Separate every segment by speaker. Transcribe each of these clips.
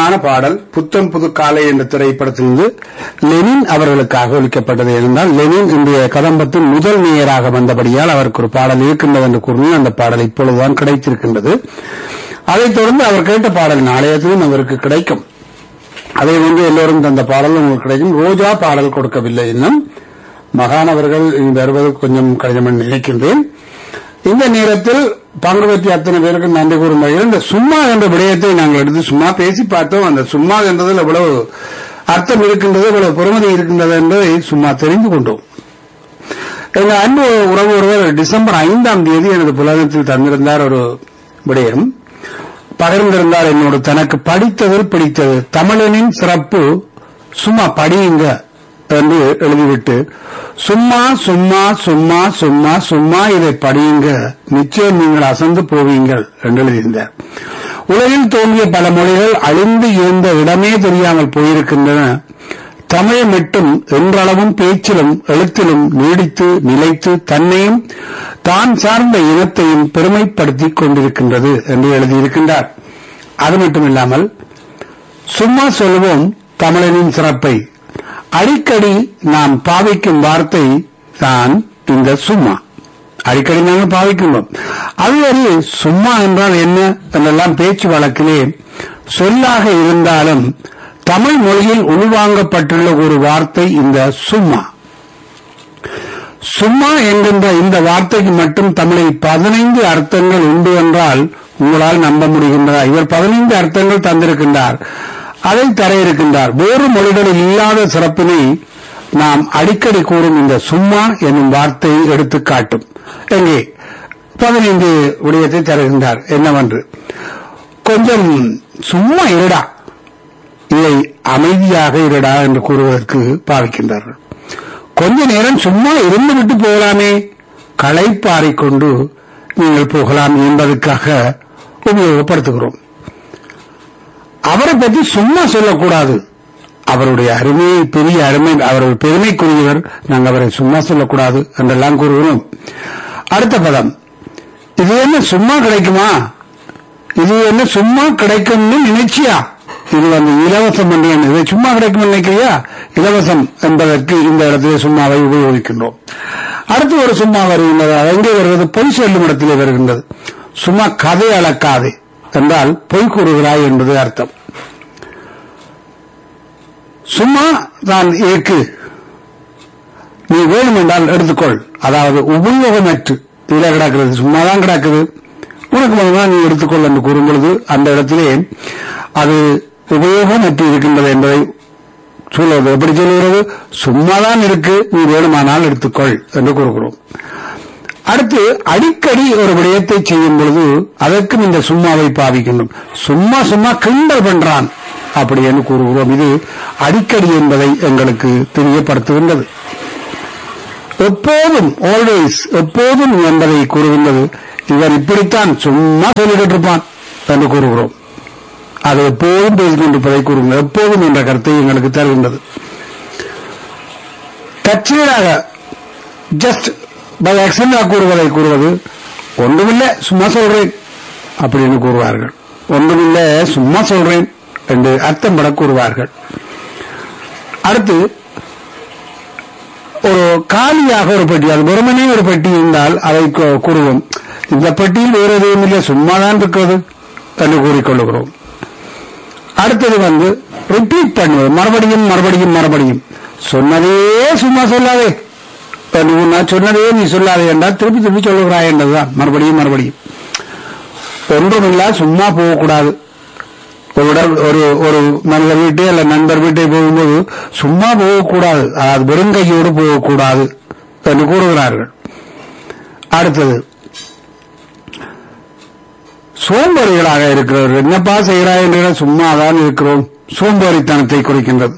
Speaker 1: அருமையான பாடல் புத்தம் புது காலை என்ற திரைப்படத்திலிருந்து லெனின் அவர்களுக்காக ஒலிக்கப்பட்டது இருந்தால் லெனின் இன்றைய கதம்பத்தின் முதல் நேயராக வந்தபடியால் அவருக்கு ஒரு பாடல் இருக்கின்றது என்று கூறினேன் அந்த பாடல் இப்பொழுதுதான் கிடைத்திருக்கின்றது அதைத் தொடர்ந்து அவர் கேட்ட பாடல் நாளையத்திலும் அவருக்கு கிடைக்கும் அதை வந்து எல்லோரும் தந்த பாடல் உங்களுக்கு கிடைக்கும் ரோஜா பாடல் கொடுக்கவில்லை இன்னும் மகானவர்கள் இங்கு வருவது கொஞ்சம் கடினம் என்று நினைக்கின்றேன் இந்த நேரத்தில் பங்கு பெற்ற அத்தனை பேருக்கு நன்றி கூறும் வகையில் இந்த சும்மா என்ற விடயத்தை நாங்கள் எடுத்து சும்மா பேசி பார்த்தோம் அந்த சும்மா என்றதில் எவ்வளவு அர்த்தம் இருக்கின்றது எவ்வளவு பெருமதி இருக்கின்றது என்பதை சும்மா தெரிந்து கொண்டோம் எங்க அன்பு உறவு ஒருவர் டிசம்பர் ஐந்தாம் தேதி எனது புலகத்தில் தந்திருந்தார் ஒரு விடயம் பகிர்ந்திருந்தார் என்னோடு தனக்கு படித்ததில் பிடித்தது தமிழனின் சிறப்பு சும்மா படியுங்க என்று எழுதிவிட்டு சும்மா சும்மா சும்மா சும்மா சும்மா இதை படியுங்க நிச்சயம் நீங்கள் அசந்து போவீங்கள் என்று எழுதியிருந்தார் உலகில் தோன்றிய பல மொழிகள் அழிந்து இருந்த இடமே தெரியாமல் போயிருக்கின்றன தமிழ் மட்டும் என்றளவும் பேச்சிலும் எழுத்திலும் நீடித்து நிலைத்து தன்னையும் தான் சார்ந்த இனத்தையும் பெருமைப்படுத்திக் கொண்டிருக்கின்றது என்று எழுதியிருக்கின்றார் அது மட்டுமில்லாமல் சும்மா சொல்வோம் தமிழனின் சிறப்பை அடிக்கடி நாம் பாவிக்கும் வார்த்தை தான் இந்த சும்மா அடிக்கடி நாங்கள் பாவிக்கின்றோம் அதுவரை சும்மா என்றால் என்ன என்றெல்லாம் பேச்சு வழக்கிலே சொல்லாக இருந்தாலும் தமிழ் மொழியில் உள்வாங்கப்பட்டுள்ள ஒரு வார்த்தை இந்த சும்மா சும்மா என்கின்ற இந்த வார்த்தைக்கு மட்டும் தமிழில் பதினைந்து அர்த்தங்கள் உண்டு என்றால் உங்களால் நம்ப முடிகின்றதா இவர் பதினைந்து அர்த்தங்கள் தந்திருக்கின்றார் அதை தர இருக்கின்றார் வேறு மொழிகளில் இல்லாத சிறப்பினை நாம் அடிக்கடி கூறும் இந்த சும்மா என்னும் வார்த்தையை எடுத்து காட்டும் எங்கே பதினைந்து விடயத்தை தருகின்றார் என்னவென்று கொஞ்சம் சும்மா இருடா இதை அமைதியாக இருடா என்று கூறுவதற்கு பாவிக்கின்றார்கள் கொஞ்ச நேரம் சும்மா இருந்து விட்டு போகலாமே களைப்பாறிக்கொண்டு நீங்கள் போகலாம் என்பதற்காக உபயோகப்படுத்துகிறோம் அவரை பற்றி சும்மா சொல்லக்கூடாது அவருடைய அருமையை பெரிய அருமை அவருடைய பெருமைக்குரியவர் நாங்கள் அவரை சும்மா சொல்லக்கூடாது என்றெல்லாம் கூறுகிறோம் அடுத்த பதம் இது என்ன சும்மா கிடைக்குமா இது என்ன சும்மா கிடைக்கும்னு நினைச்சியா இது வந்து இலவசம் என்று என்ன? இது சும்மா கிடைக்கும் நினைக்கிறியா இலவசம் என்பதற்கு இந்த இடத்திலே சும்மாவை உபயோகிக்கின்றோம் அடுத்து ஒரு சும்மா வருகின்றது அது எங்கே வருகிறது பொய் சொல்லும் இடத்திலே வருகின்றது சும்மா கதை அளக்காதே என்றால் பொய் கூறுகிறாய் என்பது அர்த்தம் சும்மா தான் ஏக்கு நீ வேணும் என்றால் எடுத்துக்கொள் அதாவது உபயோகமற்று கீழே கிடக்கிறது சும்மாதான் கிடக்குது உனக்கு வேணுமா நீ எடுத்துக்கொள் என்று கூறும் பொழுது அந்த இடத்திலே அது உபயோகமற்று இருக்கின்றது என்பதை சொல்லுவது எப்படி சொல்லுகிறது சும்மாதான் இருக்கு நீ வேணுமானால் எடுத்துக்கொள் என்று கூறுகிறோம் அடுத்து அடிக்கடி ஒரு விடயத்தை செய்யும் பொழுது அதற்கும் இந்த சும்மாவை பாவிக்கணும் சும்மா சும்மா கிண்டல் பண்றான் அப்படி என்று கூறுகிறோம் இது அடிக்கடி என்பதை எங்களுக்கு தெரியப்படுத்துகின்றது எப்போதும் ஆல்வேஸ் எப்போதும் என்பதை கூறுகின்றது இவர் இப்படித்தான் சும்மா சொல்லிக்கிட்டு இருப்பான் என்று கூறுகிறோம் அது எப்போதும் பேசிக்கொண்டிருப்பதை கூறுங்கள் எப்போதும் என்ற கருத்தை எங்களுக்கு தருகின்றது தற்செயலாக ஜஸ்ட் பை ஆக்சிடென்டா கூறுவதை கூறுவது ஒன்றுமில்லை சும்மா சொல்றேன் அப்படின்னு கூறுவார்கள் ஒன்றுமில்லை சும்மா சொல்றேன் என்று அர்த்தம் பட கூறுவார்கள் அடுத்து ஒரு காலியாக ஒரு பெட்டி அது வெறுமனே ஒரு பெட்டி இருந்தால் அதை கூ- கூறுவோம் இந்த பெட்டியில் வேறு எதுவும் இல்லை சும்மாதான் இருக்கிறது என்று கூறிக்கொள்ளுகிறோம் அடுத்தது வந்து ரிப்பீட் பண்ணுவது மறுபடியும் மறுபடியும் மறுபடியும் சொன்னதே சும்மா சொல்லாதே என்று நான் சொன்னதே நீ சொல்லாதே என்றால் திருப்பி திருப்பி சொல்லுகிறாய் என்றதுதான் மறுபடியும் மறுபடியும் ஒன்றுமில்லா சும்மா போகக்கூடாது ஒரு இடம் ஒரு ஒரு நல்ல வீட்டை அல்ல நண்பர் வீட்டை போகும்போது சும்மா போகக்கூடாது அதாவது வெறுங்கையோடு போகக்கூடாது என்று கூறுகிறார்கள் அடுத்தது சோம்பேறிகளாக இருக்கிறவர்கள் என்னப்பா செய்கிறாய் என்ற சும்மாதான் இருக்கிறோம் சோம்பேறித்தனத்தை குறிக்கின்றது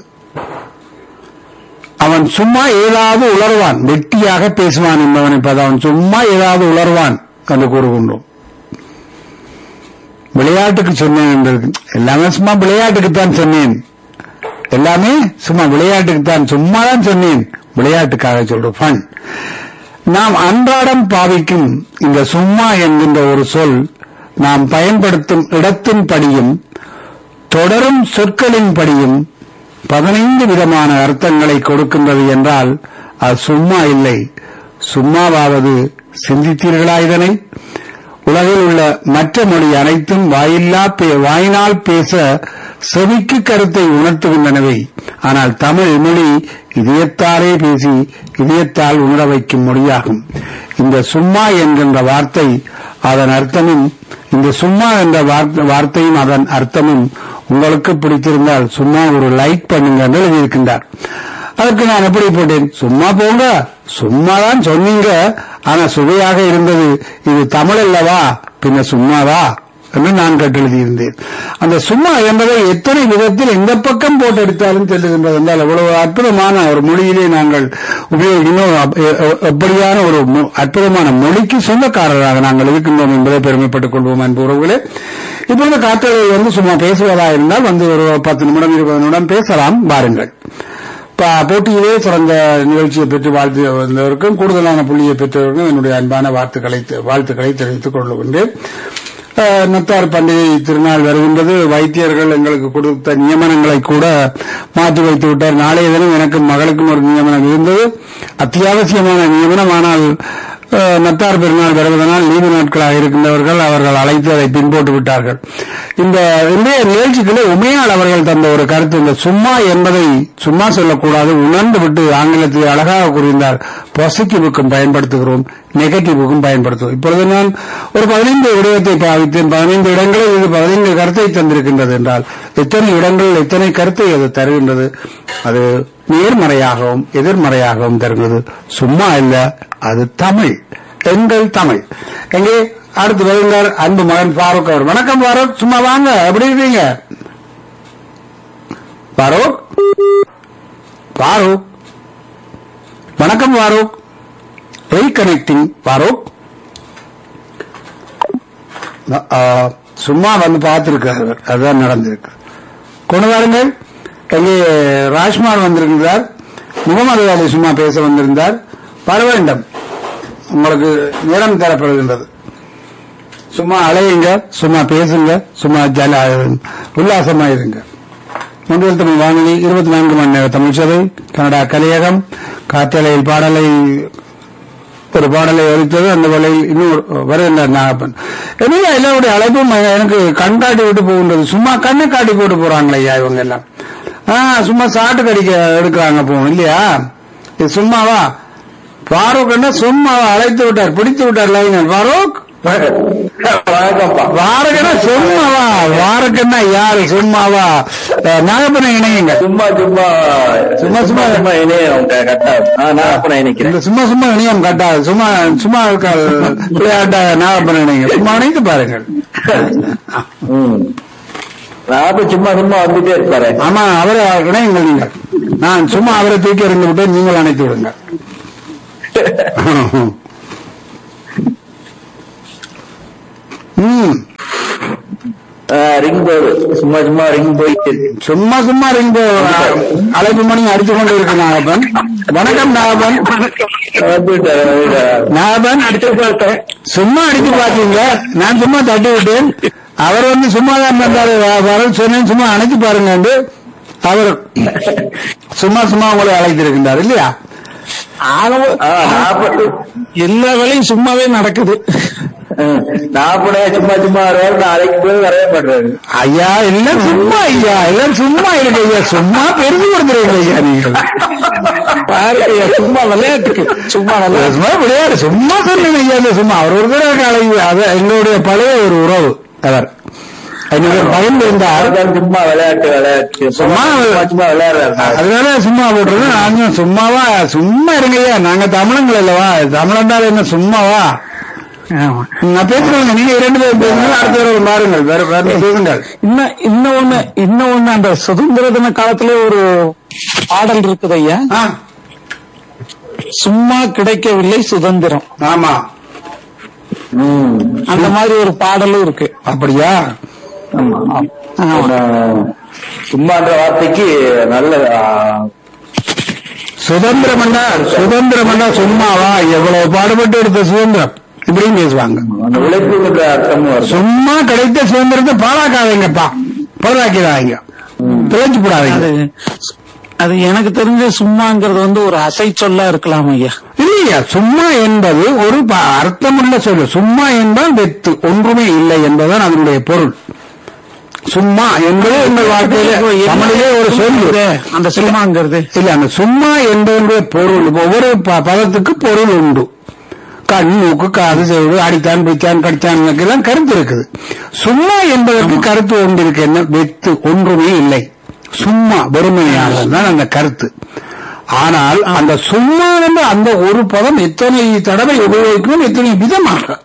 Speaker 1: அவன் சும்மா ஏதாவது உளருவான் வெட்டியாக பேசுவான் என்பவனை பார்த்து அவன் சும்மா ஏதாவது உளருவான் என்று கூறுகின்றோம் விளையாட்டுக்கு சொன்னேன் என்றது எல்லாமே சும்மா விளையாட்டுக்குத்தான் சொன்னேன் எல்லாமே சும்மா விளையாட்டுக்குத்தான் சும்மா தான் சொன்னேன் விளையாட்டுக்காக சொல்றோம் ஃபன் நாம் அன்றாடம் பாவிக்கும் இந்த சும்மா என்கின்ற ஒரு சொல் நாம் பயன்படுத்தும் இடத்தின் படியும் தொடரும் சொற்களின்படியும் பதினைந்து விதமான அர்த்தங்களை கொடுக்கின்றது என்றால் அது சும்மா இல்லை சும்மாவாவது சிந்தித்தீர்களா இதனை உலகில் உள்ள மற்ற மொழி அனைத்தும் வாயில்லா பே- வாயினால் பேச செவிக்கு கருத்தை உணர்த்துகின்றனவை ஆனால் தமிழ் மொழி இதயத்தாலே பேசி இதயத்தால் உணர வைக்கும் மொழியாகும் இந்த சும்மா என்கின்ற வார்த்தை அதன் அர்த்தமும் இந்த சும்மா என்ற வார்த்தை- வார்த்தையும் அதன் அர்த்தமும் உங்களுக்கு பிடித்திருந்தால் சும்மா ஒரு லைக் பண்ணுங்க என்று எழுதியிருக்கின்றார் அதற்கு நான் எப்படி போட்டேன் சும்மா போங்க சும்மா தான் சொன்னீங்க ஆனா சுவையாக இருந்தது இது தமிழ் அல்லவா பின்ன சும்மாவா என்று நான் கட்டெழுதியிருந்தேன் அந்த சும்மா என்பதை எத்தனை விதத்தில் எந்த பக்கம் போட்டு எடுத்தாலும் செல்லுகின்றது என்றால் அவ்வளவு அற்புதமான ஒரு மொழியிலே நாங்கள் உபயோகிக்கணும் அப்- எ- எ- எப்படியான ஒரு மொ- அற்புதமான மொழிக்கு சொந்தக்காரராக நாங்கள் இருக்கின்றோம் என்பதை பெருமைப்பட்டுக் கொள்வோம் அன்பு உறவுகளே இப்பொழுது காற்றலை வந்து சும்மா பேசுவதா இருந்தால் வந்து ஒரு பத்து நிமிடம் இருபது நிமிடம் பேசலாம் வாருங்கள் ப- போட்டியிலே சிறந்த நிகழ்ச்சியை பெற்று வாழ்த்து வந்தவருக்கும் கூடுதலான புள்ளியை பெற்றவருக்கும் என்னுடைய அன்பான வாழ்த்துக்களை வாழ்த்துக்களை தெரிவித்துக் கொள்கின்றேன் அஹ், நத்தார் பண்டிகை திருநாள் வருகின்றது வைத்தியர்கள் எங்களுக்கு கொடுத்த நியமனங்களை கூட மாற்றி வைத்து விட்டார் நாளைய தினம் எனக்கு மகளுக்கும் ஒரு நியமனம் இருந்தது அத்தியாவசியமான நியமனம் ஆனால் அஹ், நத்தார் பெருநாள் வருவதனால் லீவு நாட்களாக இருக்கின்றவர்கள் அவர்கள் அழைத்து அதை பின்போட்டு விட்டார்கள் இந்த இன்றைய நிகழ்ச்சிகளே உமையாள் அவர்கள் தந்த ஒரு கருத்து இந்த சும்மா என்பதை சும்மா சொல்லக்கூடாது உணர்ந்து விட்டு ஆங்கிலத்தில் அழகாக கூறியிருந்தார் பாசிட்டிவுக்கும் பயன்படுத்துகிறோம் நெகட்டிவுக்கும் பயன்படுத்துவோம் இப்பொழுது நான் ஒரு பதினைந்து விடயத்தை பாவித்தேன் பதினைந்து இடங்களில் இது பதினைந்து கருத்தை தந்திருக்கின்றது என்றால் எத்தனை இடங்கள் எத்தனை கருத்தை அது தருகின்றது அது நேர்மறையாகவும் எதிர்மறையாகவும் தருகிறது சும்மா இல்ல அது தமிழ் எங்கள் தமிழ் எங்கே அடுத்து வருகிறார் அன்பு மகன் ஃபாரூக் அவர் வணக்கம் ஃபாரூக் சும்மா வாங்க எப்படி இருக்கீங்க ஃபாரூக் ஃபாரூக் வணக்கம் ஃபாரூக் ரீகனெக்டிங் ஃபாரூக் ஆ, சும்மா வந்து பார்த்திருக்காரு அதுதான் நடந்திருக்கு கொண்டு வாருங்கள் எங்கே ராஜ்குமார் வந்திருக்கிறார் முகமது அலி சும்மா பேச வந்திருந்தார் வர வேண்டும் உங்களுக்கு நேரம் தரப்படுகின்றது சும்மா அலையுங்க சும்மா பேசுங்க சும்மா ஜல உல்லாசமா இருங்க முன்னில் தமிழ் வானொலி இருபத்தி நான்கு மணி நேர தமிழ் சபை கனடா கலையகம் காற்றலையில் பாடலை ஒரு பாடலை ஒலித்தது அந்த வேளையில் இன்னும் வருகின்றார் நாகப்பன் என்னையா எல்லாருடைய அழைப்பும் எனக்கு கண் காட்டி விட்டு போகின்றது சும்மா கண்ணை காட்டி போட்டு போறாங்களே ஐயா இவங்க எல்லாம் ஆ சும்மா சாட்டு கடிக்க எடுக்கிறாங்க போகும் இல்லையா இது சும்மாவா ஃபாரூக் என்ன சும்மாவா அழைத்து விட்டார் பிடித்து விட்டார் லைனர் ஃபாரூக் வாரகனா சும்மாவா வாரக்கன்னா யாரு சும்மாவா அஹ், நாகப்பனை இணையுங்க
Speaker 2: சும்மா சும்மா
Speaker 1: சும்மா சும்மா
Speaker 2: சும்மா இணையம் கரெக்டா நான் அப்ப இணைக்கிறேன்
Speaker 1: இந்த சும்மா சும்மா இணையம் கட்டாது சும்மா சும்மா இருக்க விளையாட்ட நாகப்பனை இணைங்க சும்மா இணைத்து பாருங்கள்
Speaker 2: ம். நான் அப்ப சும்மா சும்மா வந்துட்டே இருப்பாரு
Speaker 1: ஆமா அவரை இணையுங்கள் நீங்கள் நான் சும்மா அவரை தூக்கி எறிந்து விட்டு நீங்கள் அணைத்து விடுங்க ம்
Speaker 2: ரிங் போகுது சும்மா சும்மா ரிங் போயிட்டு இருக்கு
Speaker 1: சும்மா சும்மா ரிங் அழைப்பு மணி அடித்து கொண்டு இருக்கு நாகப்பன் வணக்கம் நாகப்பன்
Speaker 2: வந்துட்டாரு, வந்துட்டாரு.
Speaker 1: நாகப்பன் சும்மா அடிச்சு பாத்தீங்க நான் சும்மா தட்டி விட்டேன் அவர் வந்து சும்மா தான் இருந்தாரு வர சொன்னேன் சும்மா அணைச்சு பாருங்க அவர் சும்மா சும்மா உங்களை அழைத்திருக்கின்றார் இல்லையா
Speaker 2: ஆ, நாற்பது
Speaker 3: எல்லா வேலையும் சும்மாவே நடக்குது
Speaker 2: ம். நாற்பது சும்மா சும்மா வருவாரு நாளைக்கு போய் வரவே மாட்டாரு
Speaker 1: ஐயா எல்லாம் சும்மா ஐயா எல்லாம் சும்மா இருக்கு ஐயா சும்மா பெருசு கொடுத்துருங்க ஐயா நீங்கள்
Speaker 3: பாருங்க ஐயா, சும்மா விளையாட்டுக்கு சும்மா விளையாட்டு
Speaker 1: சும்மா விளையாடு சும்மா சொன்னேன் ஐயா இந்த சும்மா அவர் ஒரு தடவை அழைவு அது எங்களுடைய பழைய ஒரு உறவு அவர் என்னுடைய பயம் இருந்தார்
Speaker 2: அதுதான் சும்மா விளையாட்டு விளையாட்டு
Speaker 1: சும்மா
Speaker 2: சும்மா சும்மா விளையாடுறாரு
Speaker 1: அதனால சும்மா போட்டுருங்க நாங்க சும்மாவா சும்மா இருங்கய்யா நாங்க தமிழங்கள் அல்லவா தமிழன்றால் என்ன சும்மாவா
Speaker 3: ஆமா.
Speaker 1: நான் பேசுறேங்க நீங்க இரண்டு பேர் பேசுங்க அடுத்த தடவை பாருங்கள் வேற வேற பேசுங்கள்
Speaker 3: இன்னும் இன்னும் ஒண்ணு இன்னும் ஒண்ணு அந்த சுதந்திர தின காலத்துல ஒரு பாடல் இருக்குது ஐயா
Speaker 1: ஆ,
Speaker 3: சும்மா கிடைக்கவில்லை சுதந்திரம்
Speaker 1: ஆமா
Speaker 2: ம்.
Speaker 3: அந்த மாதிரி ஒரு பாடலும் இருக்கு
Speaker 1: அப்படியா
Speaker 2: ஆமா
Speaker 3: ஆமா.
Speaker 2: ஆஹ், சும்மான்ற வார்த்தைக்கு நல்ல ஆஹ்,
Speaker 1: சுதந்திரம் என்றா சுதந்திரம் என்றா சும்மாவா எவ்வளவு பாடுபட்டு எடுத்த சுதந்திரம் இப்படியும் பேசுவாங்க
Speaker 2: அந்த உழைப்புங்கிற அர்த்தமும் வரும்
Speaker 1: சும்மா கிடைத்த சுதந்திரத்தை பாழாக்காதீங்கப்பா பழுதாக்கிறாங்க பிழைச்சு
Speaker 3: அது
Speaker 1: போடாதீங்க
Speaker 3: அது எனக்கு தெரிஞ்ச சும்மாங்கிறது வந்து ஒரு அசை சொல்லா இருக்கலாம் ஐயா
Speaker 1: இல்லையா சும்மா என்பது ஒரு ப- அர்த்தமுள்ள சொல்லு சும்மா என்பால் வெத்து ஒன்றுமே இல்லை என்பதுதான் அதனுடைய பொருள் சும்மா என்பது எங்கள் வாழ்க்கையில தமிழிலே ஒரு சொல்லு
Speaker 3: அந்த சும்மாங்கிறது
Speaker 1: இல்ல அந்த சும்மா என்பதனுடைய பொருள் இப்ப ஒவ்வொரு ப- பதத்துக்கு பொருள் உண்டு கண் மூக்கு காது செவிடு அடித்தான் பிடித்தான் கடித்தான் எல்லாம் கருத்து இருக்குது சும்மா என்பதற்கு கருத்து ஒன்று இருக்கு என்ன வெத்து ஒன்றுமே இல்லை சும்மா வெறுமையானது தான் அந்த கருத்து ஆனால் அந்த சும்மா என்ற அந்த ஒரு பதம் எத்தனை தடவை உபயோகிக்கணும் எத்தனை விதமாக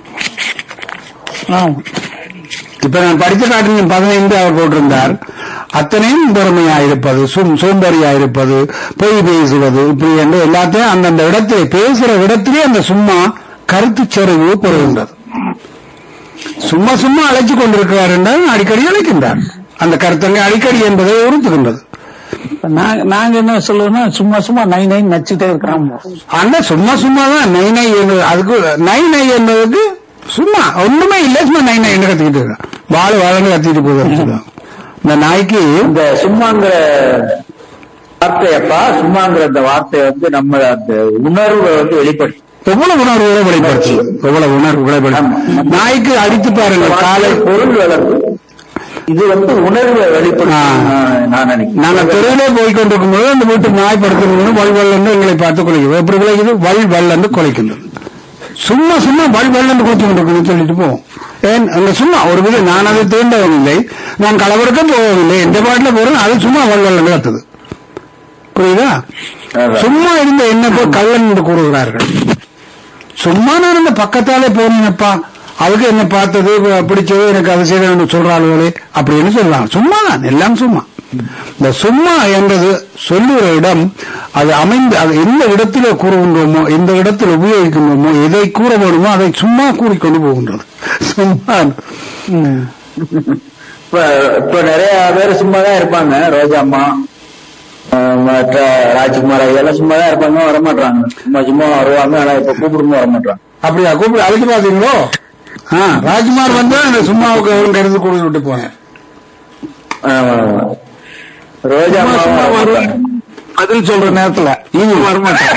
Speaker 3: ஆமா.
Speaker 1: இப்ப நான் படித்து காட்டின பதினைந்து அவர் போட்டிருந்தார் அத்தனையும் பெருமையா இருப்பது சும் சோம்பேறியா இருப்பது பொய் பேசுவது இப்படி என்று எல்லாத்தையும் அந்தந்த இடத்திலே பேசுற இடத்திலே அந்த சும்மா கருத்து செறிவு பெறுகின்றது சும்மா சும்மா அழைச்சு கொண்டிருக்கிறார் என்றால் அடிக்கடி அழைக்கின்றார் அந்த கருத்தங்க அடிக்கடி என்பதை உறுத்துகின்றது
Speaker 3: இப்ப நாங்க நாங்க என்ன சொல்லுவோம்னா சும்மா சும்மா நை நை நச்சுட்டே இருக்கிறோம்
Speaker 1: அந்த சும்மா சும்மா தான் நை நை என்பது அதுக்கு நை நை என்பதுக்கு சும்மா ஒண்ணுமே இல்லை சும்மா நை நை என்று கத்திக்கிட்டு இருக்கான் வாழை வாழன்னு கத்திட்டு போகுது இந்த நாய்க்கு
Speaker 2: இந்த சும்மாங்கிற வார்த்தையப்பா சும்மாங்கிற அந்த வார்த்தை வந்து நம்ம அந்த உணர்வை வந்து வெளிப்படுத்தி
Speaker 1: எவ்வளவு உணர்வுகளை வெளிப்படுத்து எவ்வளவு உணர்வுகளை வெளிப்படுத்து நாய்க்கு அடித்து பாருங்க காலை
Speaker 2: பொருள் வளர்ந்து இது வந்து உணர்வை வெளிப்படுத்தி
Speaker 1: ஆ.
Speaker 2: நான் நினைக்கிறேன்
Speaker 1: நாங்க தெருவிலே போய் கொண்டிருக்கும் போது அந்த வீட்டு நாய் படுத்திருக்கணும் வல் வல் என்று எங்களை பார்த்து குலைக்கும் எப்படி குலைக்குது வல் வல் என்று குலைக்கின்றது சும்மா சும்மா வல் வல் என்று குலைச்சு கொண்டிருக்கணும் சொல்லிட்டு போவோம் ஏன் அங்க சும்மா ஒரு வித நான் அதை தீண்டவும் இல்லை நான் கலவரக்க போகவில்லை எந்த பாட்டுல போறேன் அது சும்மா வல் வல் என்று கத்துது புரியுதா
Speaker 2: அதான்.
Speaker 1: சும்மா இருந்த என்ன போய் கள்ளன் என்று கூறுகிறார்கள் சும்மா நான் இந்த பக்கத்தாலே போனேனப்பா அதுக்கு என்ன பார்த்தது பிடிச்சது எனக்கு அது செய்த சொல்றாளுகளே அப்படின்னு சொல்லலாம் சும்மா தான் எல்லாம் சும்மா இந்த சும்மா என்றது சொல்லுகிற இடம் அது அமைந்து அது எந்த இடத்திலே கூறுகின்றோமோ எந்த இடத்தில் உபயோகிக்கின்றோமோ எதை கூற வேணுமோ அதை சும்மா கூறிக்கொண்டு போகின்றது சும்மா ம்.
Speaker 2: இப்ப இப்ப நிறைய பேர் சும்மா தான் இருப்பாங்க ரோஜா அம்மா ஆஹ் மற்ற ராஜ்குமார் இதெல்லாம் சும்மா தான் இருப்பாங்க வரமாட்டாங்க சும்மா சும்மா வருவாங்க ஆனா இப்ப கூப்பிடுமோ வரமாட்டாங்க
Speaker 1: அப்படியா கூப்பிட்டு அழைச்சு பாத்தீங்களோ ஆ ராஜ்குமார் வந்து அந்த சும்மாவுக்கு அவங்க எடுத்து கொடுத்து விட்டு போனேன்
Speaker 2: ஆமா, ஆமா. ரோஜா
Speaker 3: சும்மா
Speaker 2: அம்மா
Speaker 3: சும்மா வருவேன்
Speaker 2: வரமாட்டாங்க.
Speaker 3: பதில் சொல்ற நேரத்துல நீங்க வரமாட்டேன்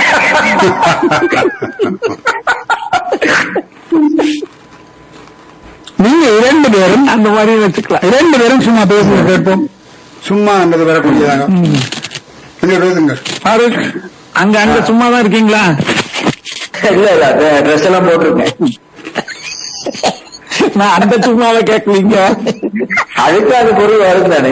Speaker 1: நீங்க இரண்டு பேரும்
Speaker 3: அந்த மாதிரி வச்சுக்கலாம்
Speaker 1: இரண்டு பேரும் சும்மா பேசுங்க கேட்போம் சும்மா என்பது வரக்கூடியதாக கொஞ்சம் பேசுங்கள்
Speaker 3: பாரு அங்க அங்க சும்மா தான் இருக்கீங்களா
Speaker 2: இல்ல இல்ல ட்ரெஸ் எல்லாம் போட்டிருக்கேன்
Speaker 3: நான் அந்த சும்மாவை கேட்கலீங்க
Speaker 2: அதுக்கு அது பொருள் வரும் தானே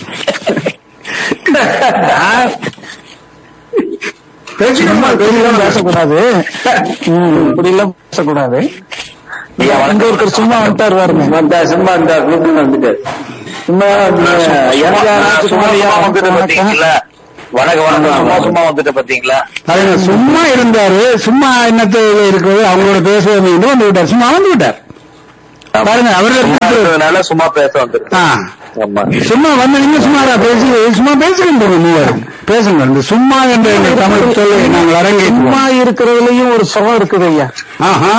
Speaker 3: நான்
Speaker 1: பேசுங்கம்மா
Speaker 3: இப்படிலாம் பேசக்கூடாது ம், இப்படிலாம் பேசக்கூடாது அங்க ஒருத்தர் சும்மா வந்துட்டாரு பாருங்க
Speaker 2: வந்தா சும்மா இந்த குரூப் வந்துட்டாரு சும்மா எனக்கு யாராச்சும் சும்மா வந்துட்டு பாத்தீங்களா வணக்கம் வணக்கம் சும்மா சும்மா வந்துட்டு பாத்தீங்களா
Speaker 1: அதுங்க சும்மா இருந்தாரு சும்மா என்னத்தை இருக்கிறது அவங்களோட பேசுவது வந்து வந்து விட்டார் சும்மா வந்து விட்டார் பாருங்க அவர்கள்
Speaker 2: சும்மா பேச வந்துருக்கு
Speaker 1: ஆ,
Speaker 2: ஆமா
Speaker 1: சும்மா வந்து நீங்க சும்மா பேசி சும்மா பேசுகின்றோம் மூவரும் பேசுங்க இந்த சும்மா என்ற இந்த தமிழ் சொல்லி நாங்கள் அரங்கேற்றுவோம்
Speaker 3: சும்மா இருக்கிறதுலயும் ஒரு சுகம் இருக்குது ஐயா
Speaker 1: ஆஹா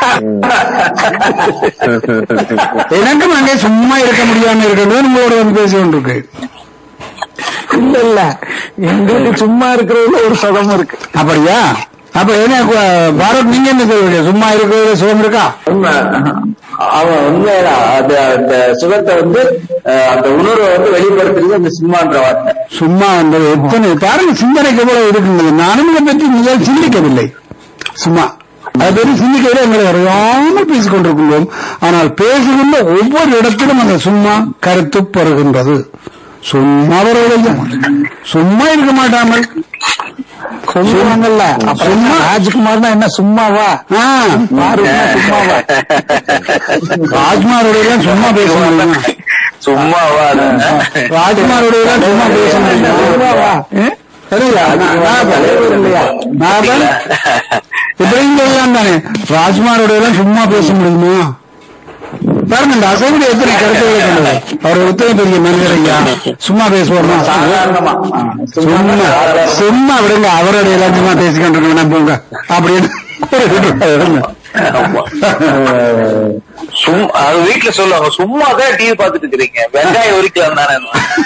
Speaker 1: எனக்கும் அங்கே சும்மா இருக்க முடியாம இருக்கின்றது உங்களோட வந்து பேசி கொண்டிருக்கு
Speaker 3: இல்ல இல்ல எங்களுக்கு சும்மா இருக்கிறதுல ஒரு சுகம் இருக்கு
Speaker 1: அப்படியா அப்ப என்ன கு- பாரத் நீங்க என்ன சொல்றீங்க சும்மா இருக்கிறது சுகம் இருக்கா
Speaker 2: உண்மை அவன் உண்மைதான் அது அந்த சுகத்தை வந்து அஹ், அந்த உணர்வை வந்து வெளிப்படுத்துறது அந்த சும்மான்ற வார்த்தை
Speaker 1: சும்மா என்பது எத்தனை பாருங்க சிந்தனைக்கு எவ்வளவு இருக்கின்றது நானும் இதை பற்றி முதல் சிந்திக்கவில்லை சும்மா அதை பற்றி சிந்திக்கவில்லை எங்களை அறியாமல் பேசிக் கொண்டிருக்கின்றோம் ஆனால் பேசுகின்ற ஒவ்வொரு இடத்திலும் அந்த சும்மா கருத்து பெறுகின்றது சும்மா வருவதில்லை சும்மா இருக்க மாட்டாமல்
Speaker 3: சொல்லுவாங்கல்ல அப்ப
Speaker 1: சும்மா.
Speaker 3: ராஜ்குமார்னா என்ன சும்மாவா
Speaker 1: ஆ,
Speaker 3: பாருங்க சும்மாவா
Speaker 1: ராஜ்குமாரோட எல்லாம் சும்மா பேச முடியுமா
Speaker 2: சும்மாவா
Speaker 1: ராஜ்குமாரோட எல்லாம் சும்மா பேச முடியுமா
Speaker 3: சும்மாவா ஏ?
Speaker 1: சரியா நான் நான் தலைவர் இல்லையா நான் தான் இப்படிங்க எல்லாம் தானே ராஜ்குமாரோட எல்லாம் சும்மா பேச முடியுமா பாருங்க இந்த அசைவுடைய எத்தனை கருத்துக்களை கொண்டது அவர் எத்தனை பெரிய மனிதர் ஐயா சும்மா பேசுவோமா
Speaker 2: சாதாரணமா
Speaker 1: சும்மா சும்மா விடுங்க அவரோட எல்லாம் சும்மா பேசிக்கிட்டு இருக்கணும் போங்க அப்படின்னு கூறிட்டு விடுங்க.
Speaker 4: ஆமா. சும்மா அது வீட்டுல சொல்லுவாங்க சும்மா தான் டிவி பார்த்துட்டு இருக்கிறீங்க வெங்காயம் உரிக்கலாம் தானே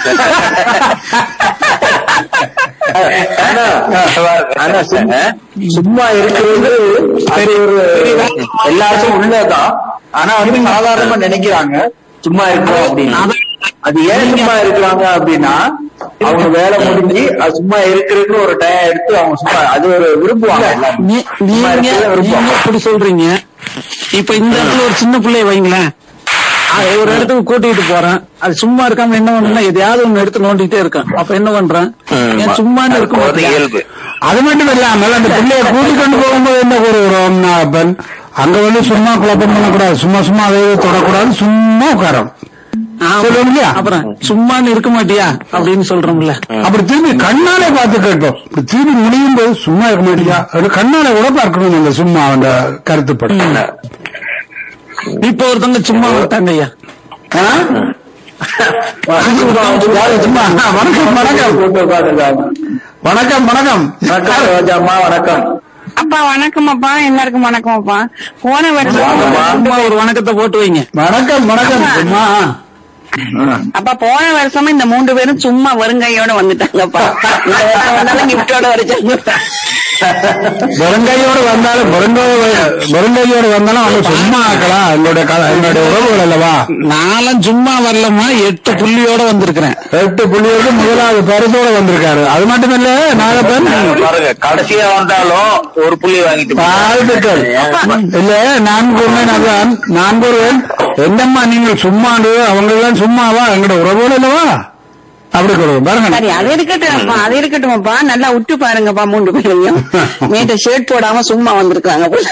Speaker 2: ஆனா ஆனா சும்மா சும்மா இருக்கிறது அது ஒரு எல்லாருக்கும் உள்ளதான் ஆனா வந்து சாதாரணமா நினைக்கிறாங்க சும்மா இருக்கிறோம் அப்படின்னு அது ஏன் சும்மா இருக்கிறாங்க அப்படின்னா அவங்க வேலை முடிஞ்சு அது சும்மா இருக்கிறதுக்கு ஒரு டைம் எடுத்து அவங்க சும்மா அது ஒரு விரும்புவாங்க எல்லாரும்.
Speaker 3: நீ-
Speaker 2: சும்மா
Speaker 3: நீங்க
Speaker 2: இருக்கிறத
Speaker 3: நீங்க
Speaker 2: விரும்புவாங்க
Speaker 3: இப்படி சொல்றீங்க இப்ப இந்த இடத்துல ஒரு சின்ன பிள்ளைய வைங்களேன் அது ஒரு இடத்துக்கு கூட்டிட்டு போறேன் அது சும்மா இருக்காம என்ன பண்ணுன்னா எதையாவது ஒண்ணு எடுத்து நோண்டிட்டே இருக்கேன் அப்ப என்ன பண்றேன் ஏன் சும்மான்னு இருக்க
Speaker 4: குழந்தை
Speaker 3: மாட்டியா?
Speaker 4: இயல்பு
Speaker 1: அது மட்டும் இல்லாமல் அந்த பிள்ளையை கூட்டி கொண்டு போகும்போது என்ன கூறுகிறோம் அப்பன் அங்க வந்து சும்மா குழப்பம் பண்ணக்கூடாது சும்மா சும்மா அதை இதை தொடக்கூடாது சும்மா உட்காரம்
Speaker 3: ஆமா.
Speaker 1: சொல்லுவோம் இல்லையா?
Speaker 3: அப்புறம் சும்மான்னு இருக்க மாட்டியா அப்படின்னு சொல்றோம்ல
Speaker 1: அப்படி திரும்பி கண்ணாலே பார்த்து கேட்போம் இப்படி திரும்பி முடியும் போது சும்மா இருக்க மாட்டியா அப்படி கண்ணாலே கூட பார்க்கணும் அந்த சும்மா அந்த கருத்துப்பட்டு
Speaker 3: இப்ப ஒருத்தவங்க சும்மா விட்டாங்க ஐயா
Speaker 1: ஆ? யாரு சும்மா வணக்கம் வணக்கம்
Speaker 2: கூட்டு உட்கார்ந்திருக்காங்க.
Speaker 1: வணக்கம் வணக்கம்
Speaker 2: வணக்கம் ரோஜாம்மா வணக்கம்
Speaker 5: அப்பா வணக்கம் அப்பா எல்லாருக்கும் வணக்கம் அப்பா போன வருஷம்
Speaker 3: சும்மா ஒரு வணக்கத்தை போட்டு வைங்க
Speaker 1: வணக்கம் வணக்கம் சும்மா
Speaker 5: அப்பா போன வருஷமா இந்த மூன்று பேரும் சும்மா வருங்கையோட வந்துட்டாங்கப்பா இந்த வருஷம் வந்தாலும் கிஃப்டோட வரைச்சாங்க
Speaker 1: வெறுங்கையோடு வந்தாலும் வெறுங்கையோடு வெறுங்கையோடு வந்தாலும் அவங்க சும்மா ஆக்கலாம் எங்களுடைய க- எங்களுடைய உறவுகள் அல்லவா
Speaker 3: நானும் சும்மா வரலமா எட்டு புள்ளியோட வந்திருக்கிறேன்
Speaker 1: எட்டு புள்ளியோடு முதலாவது பரிசோட வந்திருக்காரு அது மட்டும் இல்ல நாகப்பன்
Speaker 4: பாருங்க கடைசியா வந்தாலும் ஒரு புள்ளி வாங்கிட்டு போறாங்க.
Speaker 1: வாழ்த்துக்கள் இல்ல நான் கூறுவேன் அதான் நான் கூறுவேன் என்னம்மா நீங்கள் சும்மாண்டு அவங்க எல்லாம் சும்மாவா எங்களோட உறவுகள் அல்லவா அப்படி கூறுவோம் பாருங்க
Speaker 5: சரி அது இருக்கட்டும் அப்பா அது இருக்கட்டும்ப்பா நல்லா உற்று பாருங்கப்பா மூன்று பேரையும் நேற்று ஷர்ட் போடாம சும்மா வந்திருக்காங்க போல.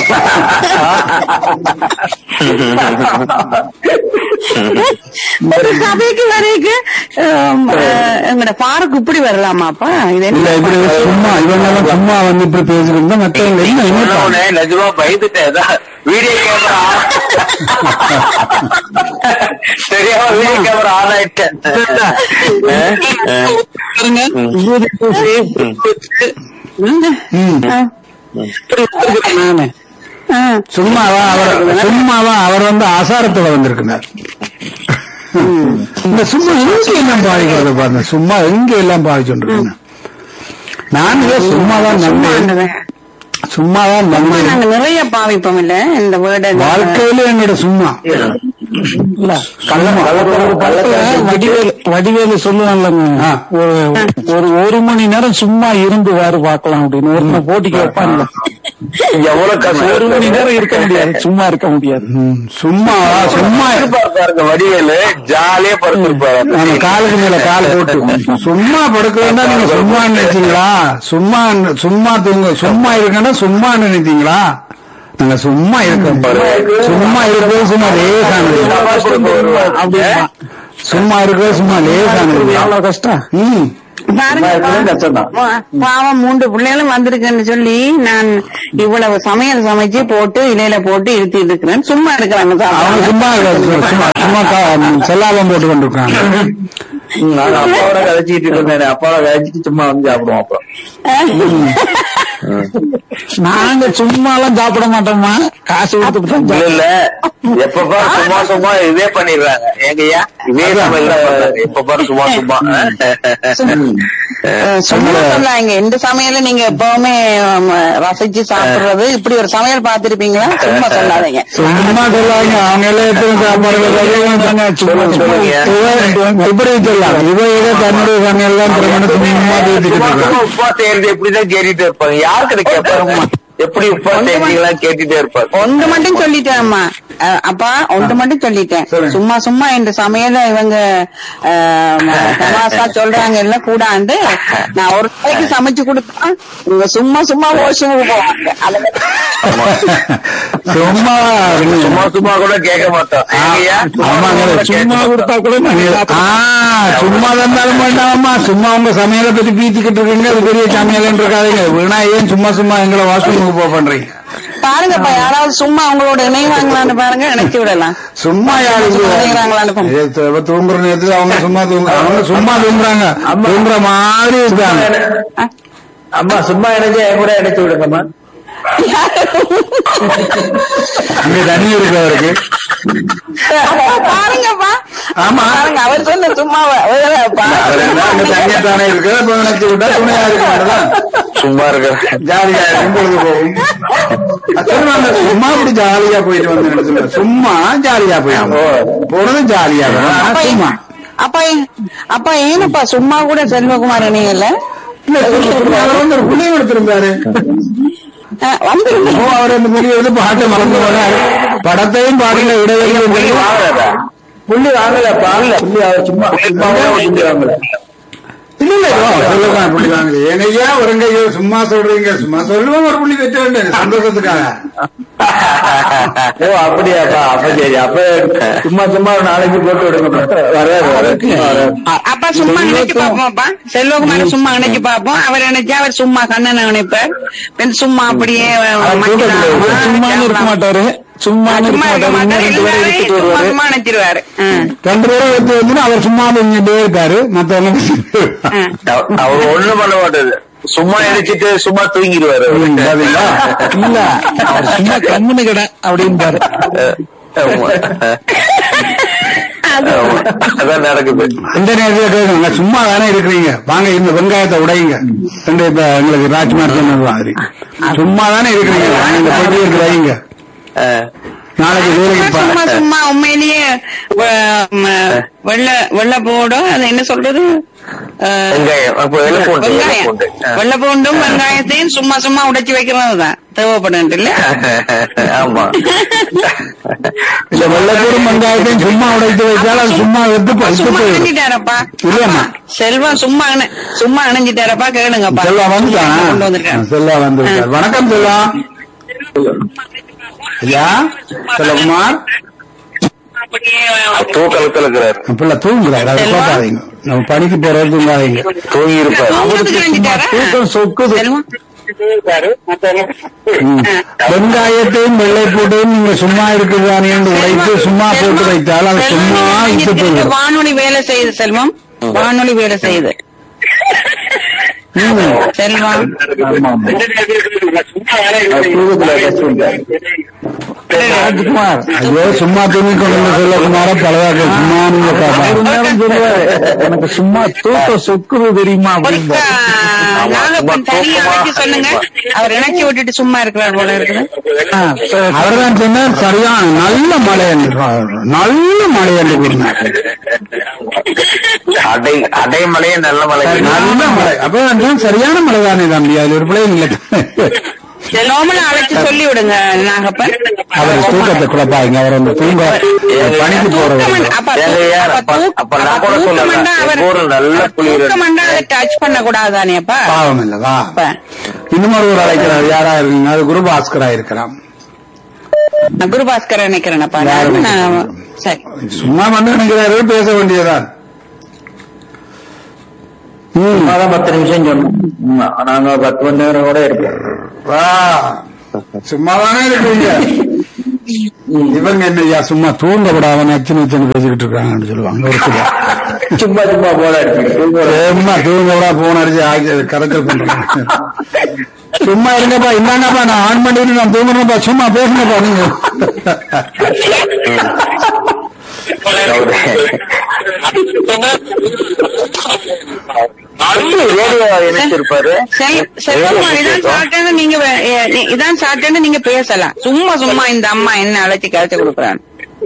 Speaker 5: ஒரு கதைக்கு வரைக்கும் ஆம், அஹ், எங்கட பாருக்கு இப்படி வரலாமாப்பா இது
Speaker 1: இல்ல
Speaker 5: என்ன
Speaker 1: இப்படி சும்மா இவங்க எல்லாம் சும்மா வந்து இப்படி பேசிருந்தா மற்றவங்க என்ன
Speaker 4: சொன்ன
Speaker 1: என்ன
Speaker 4: உடனே நிஜமா பயந்துட்டேன் அதான் வீடியோ கேமரா தெரியாம வீடியோ கேமரா ஆன் ஆயிட்டேன்
Speaker 3: பாருங்க விபூதி பூசி,
Speaker 1: ம்.
Speaker 5: ஆ,
Speaker 3: இப்படி வந்திருக்கிறேன் நானு
Speaker 5: ஆ.
Speaker 1: சும்மாவா அவர் சும்மாவா அவர் வந்து ஆசாரத்தோட வந்திருக்கிறார் இந்த சும்மா எங்க எல்லாம் பாதிக்கிறது பாருங்க சும்மா எங்க எல்லாம் பாதிச்சுட்டு நான் இதை சும்மாதான்
Speaker 5: சும்மா
Speaker 1: நம்பேன்
Speaker 5: இருந்தது.
Speaker 1: சும்மாதான்
Speaker 5: சும்மா
Speaker 1: நம்பேன்
Speaker 5: நாங்க நிறைய பாவிப்போம் இல்ல இந்த வேர்டு
Speaker 1: வாழ்க்கையில என்னோட சும்மா
Speaker 3: இல்ல படத்துல வடிவேலு வடிவேலு சொல்லுவாங்கல்லங்க
Speaker 1: ஆ.
Speaker 3: ஒரு ஒரு ஒரு மணி நேரம் சும்மா இருந்து வேறு பார்க்கலாம் அப்படின்னு ஒரு போட்டிக்கு வைப்பாங்க
Speaker 4: எவ்வளவு கஷ்டம்
Speaker 3: ஒரு மணி நேரம் இருக்க முடியாது சும்மா இருக்க முடியாது
Speaker 1: ம், சும்மாவா சும்மா
Speaker 4: இருப்பாரு பாருங்க வடிவேலு ஜாலியா படுத்திருப்பாரு
Speaker 1: நம்ம காலுக்கு மேல கால் போட்டு சும்மா படுக்கிறதா நீங்க சும்மா நினைச்சீங்களா சும்மா சும்மா தூங்க சும்மா இருக்கன்னா சும்மா நினைச்சீங்களா நாங்க சும்மா இருக்கோம் சும்மா இருக்கிறது சும்மா லேசானது
Speaker 3: அப்படின்னா
Speaker 1: சும்மா இருக்கிறது சும்மா லேசானது
Speaker 3: எவ்வளவு கஷ்டம்
Speaker 1: ம்
Speaker 5: பாருங்க
Speaker 2: இருக்கிறது கஷ்டம்தான்.
Speaker 5: பா- பாவம் மூன்று பிள்ளைகளும் வந்திருக்குன்னு சொல்லி நான் இவ்வளவு சமையல் சமைச்சு போட்டு இலையில போட்டு இருத்திட்டு இருக்கிறேன் சும்மா இருக்கிறாங்க
Speaker 1: அவங்க
Speaker 5: சாப்பிடாம.
Speaker 1: சும்மா இருக்காது. சும்மா சும்மா கா- செல்லாபம் போட்டு கொண்டிருக்காங்க
Speaker 2: நான் அப்பாவோட கதைச்சிட்டு இருந்தேன் அப்பாவோட கதைச்சிட்டு சும்மா வந்து சாப்பிடுவோம் அப்புறம்
Speaker 3: நாங்க சும்மா எல்லாம் சாப்பிட மாட்டோமா காசு கொடுத்துட்டு தான்
Speaker 4: இல்ல
Speaker 3: சாப்பிடுவோம்.
Speaker 4: இல்ல எப்ப பாரு சும்மா சும்மா இதே பண்ணிடுறாங்க ஏங்கய்யா இதே சமையல் தான் பண்றாங்க. எப்ப பாரு சும்மா சும்மா
Speaker 5: அஹ் சும்மா சொல்லாங்க இந்த சமையல நீங்க எப்பவுமே ஆம், ரசிச்சு சாப்பிடுறது இப்படி ஒரு சமையல் பார்த்திருப்பீங்களா சும்மா சொல்லாதீங்க
Speaker 1: சும்மா சொல்லாங்க அவங்க எல்லாம் எத்தனை சாப்பாடு
Speaker 3: சும்மா சும்மா
Speaker 1: இவ- இப்படி சொல்லலாம் இவ ஏதோ தன்னுடைய சமையல் தான் திருமணம் சும்மா பேசிக்கிட்டு
Speaker 4: சும்மா
Speaker 1: இருக்கா.
Speaker 4: சும்மா உப்பா செய்யறது எப்படிதான் கேட்டுட்டே இருப்பாங்க யாருக்கு இதை கேட்பாங்க எப்படி உப்பா செய்யறீங்களா கேட்டுட்டே இருப்பாங்க
Speaker 5: ஒன்று மட்டும் சொல்லிட்டேன் அம்மா அஹ் அப்பா ஒன்று மட்டும் சொல்லிட்டேன்
Speaker 1: சொல்லுங்க.
Speaker 5: சும்மா சும்மா இந்த சமையல இவங்க அஹ், ம- தமாஷா சொல்றாங்க எல்லாம் கூடாண்டு நான் ஒரு நாளைக்கு சமைச்சு கொடுத்தா இவங்க சும்மா சும்மா ஓஷனுக்கு போவாங்க அதுல
Speaker 1: சும்மா இருங்க.
Speaker 4: சும்மா சும்மா கூட கேட்க மாட்டோம் ஏங்கய்யா?
Speaker 1: ஆமாங்க,
Speaker 4: கூட கேட்க
Speaker 3: சும்மா
Speaker 4: மாட்டோம்.
Speaker 3: கொடுத்தா கூட நாங்க
Speaker 1: ஆ,
Speaker 3: சாப்பிடுவோம்.
Speaker 1: சும்மா இருந்தாலும் வேண்டாமா சும்மா உங்க சமையலை பத்தி பீத்திக்கிட்டு இருக்கீங்க அது பெரிய சமையல் இருக்காதீங்க வீணா ஏன் சும்மா சும்மா எங்களை வாஷ்ரூமுக்கு போக பண்றீங்க
Speaker 5: பாருங்கப்பா யாராவது சும்மா உங்களோட இணைவாங்களான்னு பாருங்க இணைச்சு விடலாம்
Speaker 1: சும்மா யாரு
Speaker 5: சும்மா இணைகிறாங்களான்னு பாருங்க.
Speaker 1: ஏ, து- தூங்குற நேரத்துல அவங்க சும்மா தூங்க அவங்க சும்மா தூங்குறாங்க தூங்குற மாதிரி இருக்காங்க
Speaker 2: அம்மா சும்மா இணைஞ்சு என் கூட இணைச்சு விடுங்கம்மா
Speaker 1: அங்க தண்ணி இருக்கு அவருக்கு
Speaker 5: பாருங்கப்பா
Speaker 1: ஆமா.
Speaker 5: பாருங்க அவர் சொன்ன சும்மா
Speaker 1: அவர் என்ன அங்க தண்ணி தானே இருக்கு இப்ப நினைச்சு விட்டா துணையா இருக்க மாட்டேதான்
Speaker 4: சும்மா இருக்க
Speaker 1: ஜாலியா இருக்கும் பொழுது போகும் அது சொல்லுவாங்க சும்மா இப்படி ஜாலியா போயிட்டு வந்து சொல்லுவாங்க சும்மா ஜாலியா போயிடும் போனது ஜாலியா வரும். ஆனா சும்மா
Speaker 5: அப்பா அப்பா ஏனப்பா சும்மா கூட செல்வகுமார் இணையல
Speaker 1: இல்ல சும்மா அவர் வந்து ஒரு புள்ளியும் எடுத்திருந்தாரு
Speaker 5: வந்து
Speaker 1: ஓ, அவர் அந்த வெளியே வந்து பாட்டு மறந்து போனாரு படத்தையும் பாடல இடைவெளி
Speaker 4: புள்ளி வாங்கலதா
Speaker 2: புள்ளி வாங்கலப்பா புள்ளி அவர் சும்மா சும்மாவே புள்ளி வாங்கல
Speaker 1: இல்ல இல்ல ஓ, சொல்லுவாங்க புள்ளி வாங்கல ஏனையா ஒருங்க ஐயோ சும்மா சொல்றீங்க சும்மா சொல்லுவோம் ஒரு புள்ளி வெட்ட வேண்டியது சந்தோஷத்துக்காக
Speaker 2: ஓ அப்படியாப்பா அப்ப சரி அப்ப சும்மா சும்மா ஒரு நாளைக்கு போட்டு விடுங்க வராது வராது
Speaker 5: அப்பா சும்மா நினைச்சு பாப்போம்ப்பா செல்வகுமார சும்மா நினைச்சு பாப்போம் அவர் நினைச்சா அவர் சும்மா கண்ணனை நினைப்பார் பின் சும்மா அப்படியே மக்கிடாம
Speaker 3: சும்மான்னு இருக்க மாட்டாரு சும்மான்னு இருக்க
Speaker 5: சும்மா இருக்க
Speaker 3: மாட்டாரு
Speaker 5: மாட்டாரு
Speaker 3: இன்னும் ரெண்டு பேரை
Speaker 5: எல்லாரையும்
Speaker 3: இழுத்துட்டு
Speaker 5: சும்மா
Speaker 3: வருவாரு
Speaker 5: சும்மா நினைச்சிருவாரு ம்.
Speaker 1: ரெண்டு பேரும் எடுத்து வந்து அவர் சும்மா இங்கே இருக்காரு மத்தவங்க
Speaker 5: ம்.
Speaker 4: அவர் ஒண்ணும் பண்ண மாட்டாரு சும்மா நினைச்சிட்டு சும்மா தூங்கிடுவாரு
Speaker 1: ம், பாத்தீங்களா?
Speaker 3: இல்ல அவர் சும்மா கம்முன்னு கிட அப்படின்பாரு
Speaker 4: ஆமா. ஆமா. அதான் நடக்குது
Speaker 1: இந்த நேரத்தில் கேட்கணுங்க சும்மா தானே இருக்கிறீங்க வாங்க இந்த வெங்காயத்தை உடையுங்க ரெண்டு இப்ப எங்களுக்கு ராஜ்குமார் சொன்னது மாதிரி சும்மா தானே இருக்கிறீங்க வாங்க இந்த பொட்டி எடுத்து வைங்க
Speaker 4: ஆ.
Speaker 1: நாளைக்கு வேலைக்கு
Speaker 5: சும்மா
Speaker 1: பா-
Speaker 5: சும்மா உண்மையிலேயே வ- ம- வெள்ள வெள்ள போடும் அது என்ன சொல்றது அஹ்,
Speaker 4: வெங்காயம் அப்ப வெள்ளை பூண்டு வெள்ளை
Speaker 5: வெங்காயம்
Speaker 4: பூண்டு ஆ.
Speaker 5: வெள்ள பூண்டும் வெங்காயத்தையும் சும்மா சும்மா உடைச்சு வைக்கிறது தான் தேவைப்படும் இல்ல
Speaker 4: ஆமா
Speaker 1: இந்த வெள்ளப்பூடும் வெங்காயத்தையும் சும்மா உடைத்து வைத்தால் அது சும்மா வெத்து
Speaker 5: அப்பா
Speaker 1: பழுத்து
Speaker 5: சும்மா
Speaker 1: போயிடும்
Speaker 5: அணைஞ்சிட்டாரப்பா
Speaker 1: இல்லையம்மா.
Speaker 5: செல்வம் சும்மா அணை- சும்மா அணைஞ்சிட்டாரப்பா கேளுங்கப்பா
Speaker 1: செல்லா வந்துட்டான்
Speaker 5: கொண்டு வந்திருக்காரு
Speaker 1: செல்லா வந்து வணக்கம் செல்லா ஐயா செல்லகுமார்
Speaker 4: தூக்கலத்துல இருக்கிறாரு
Speaker 1: பிள்ளை தூங்குறாரு அதை
Speaker 5: செல்வா?
Speaker 1: பார்க்காதீங்க நம்ம பணிக்கு போறது தூங்காதீங்க
Speaker 4: தூங்கி இருப்பாரு
Speaker 5: தூங்குறதுக்கு அணைஞ்சிட்டாரா?
Speaker 3: தூக்கம் சொக்குது
Speaker 5: செல்வம்
Speaker 1: ம். வெங்காயத்தையும் வெள்ளை பூட்டையும் நீங்க சும்மா இருக்குதானே என்று உடைத்து சும்மா போட்டு வைத்தால் அது
Speaker 5: செல்வம்
Speaker 1: சும்மா இட்டு
Speaker 5: அணைஞ்சிருக்கு.
Speaker 1: போயிடும்
Speaker 5: வானொலி வேலை செய்யுது செல்வம் வானொலி வேலை செய்யுது செல்வம்
Speaker 3: ராஜ்குமார்
Speaker 1: ஐயோ சும்மா தூங்கி கொண்டு வந்து செல்லகுமார பலவாக்க சும்மா நீங்க பாப்பா.
Speaker 3: இருந்தாலும் சொல்லுவாரு எனக்கு சும்மா தூக்கம் சொக்குது தெரியுமா
Speaker 5: ஒருக்கா
Speaker 3: அப்படின்பாரு
Speaker 5: நாகப்பன் தனியா வச்சு சொல்லுங்க அவர் இணைச்சி விட்டுட்டு சும்மா இருக்கிறார் போல இருக்குது
Speaker 3: ஆ, சரி.
Speaker 1: அவர்தான் சொன்னார் சரியான நல்ல மழை என்று நல்ல மழை என்று கூறினார்
Speaker 4: அடை அடைமலையே நல்ல மலை
Speaker 1: நல்ல மழை அப்ப நான் சரியான மழை தானே தம்பி அது ஒரு பிள்ளை இல்லை
Speaker 5: செல்வம்னு அழைச்சு சொல்லி விடுங்க நாகப்பன்
Speaker 1: அவர் தூக்கத்தை குழப்பாங்க அவர் அந்த தூங்க பணிக்கு போறவர்
Speaker 5: தூக்கமண்டா- அப்ப
Speaker 4: ஏங்க
Speaker 5: தூ-
Speaker 4: ஐயா,
Speaker 5: அப்ப
Speaker 4: அப்ப-
Speaker 5: தூக்க-
Speaker 4: அப்ப நான்
Speaker 5: அப்ப
Speaker 4: கூட சொல்லலாம்.
Speaker 5: தூக்கமண்டா அவர்
Speaker 4: எங்க ஊர்ல நல்ல குளிர் இருக்கு.
Speaker 5: தூக்கமண்டா அதை டச் பண்ண கூடாதானேப்பா
Speaker 1: பாவம் இல்லவா
Speaker 5: அப்ப
Speaker 1: இன்னும் ஒருவர் அழைக்கிறார் யாரா இருக்கீங்க அது குருபாஸ்கரா இருக்கிறான்
Speaker 5: நான் குருபாஸ்கர் நினைக்கிறேனப்பா
Speaker 1: யாரு
Speaker 5: நான்
Speaker 1: நினைக்கிறேன்?
Speaker 5: சரி
Speaker 1: சும்மா வந்து நினைக்கிறார்கள் பேச வேண்டியதுதான் ம்.
Speaker 2: சும்மாதான் பத்து நிமிஷம் சொன்னோம் ஆமா, நாங்க பத்து மணி நேரம் கூட இருப்போம்
Speaker 1: வா சும்மாதானே இருக்கீங்க இவங்க என்னய்யா சும்மா தூங்க விடாம நச்சு நச்சுன்னு பேசிக்கிட்டு இருக்காங்கன்னு சொல்லுவாங்க ஒரு சிலர்
Speaker 2: சும்மா சும்மா போல இருக்கு
Speaker 1: சும்மா தூங்க விடா போன் அடிச்சு ஆக்கி கதக்கல் பண்றாங்க சும்மா இருங்கப்பா இந்தாங்கப்பா நான் ஆன் பண்ணிட்டு நான் தூங்குறேன்ப்பா சும்மா பேசுங்கப்பா நீங்க
Speaker 4: ரேடியோ இணைச்சிருப்பாரு
Speaker 5: செல்- செல்வகுமார் இதான் சாப்பிட்டேன்னு நீங்க வே- ஏ- நீ- இதான் சாப்பிட்டேன்னு நீங்க பேசலாம் சும்மா சும்மா இந்த அம்மா என்ன அழைச்சி கழிச்சு கொடுக்குறாங்க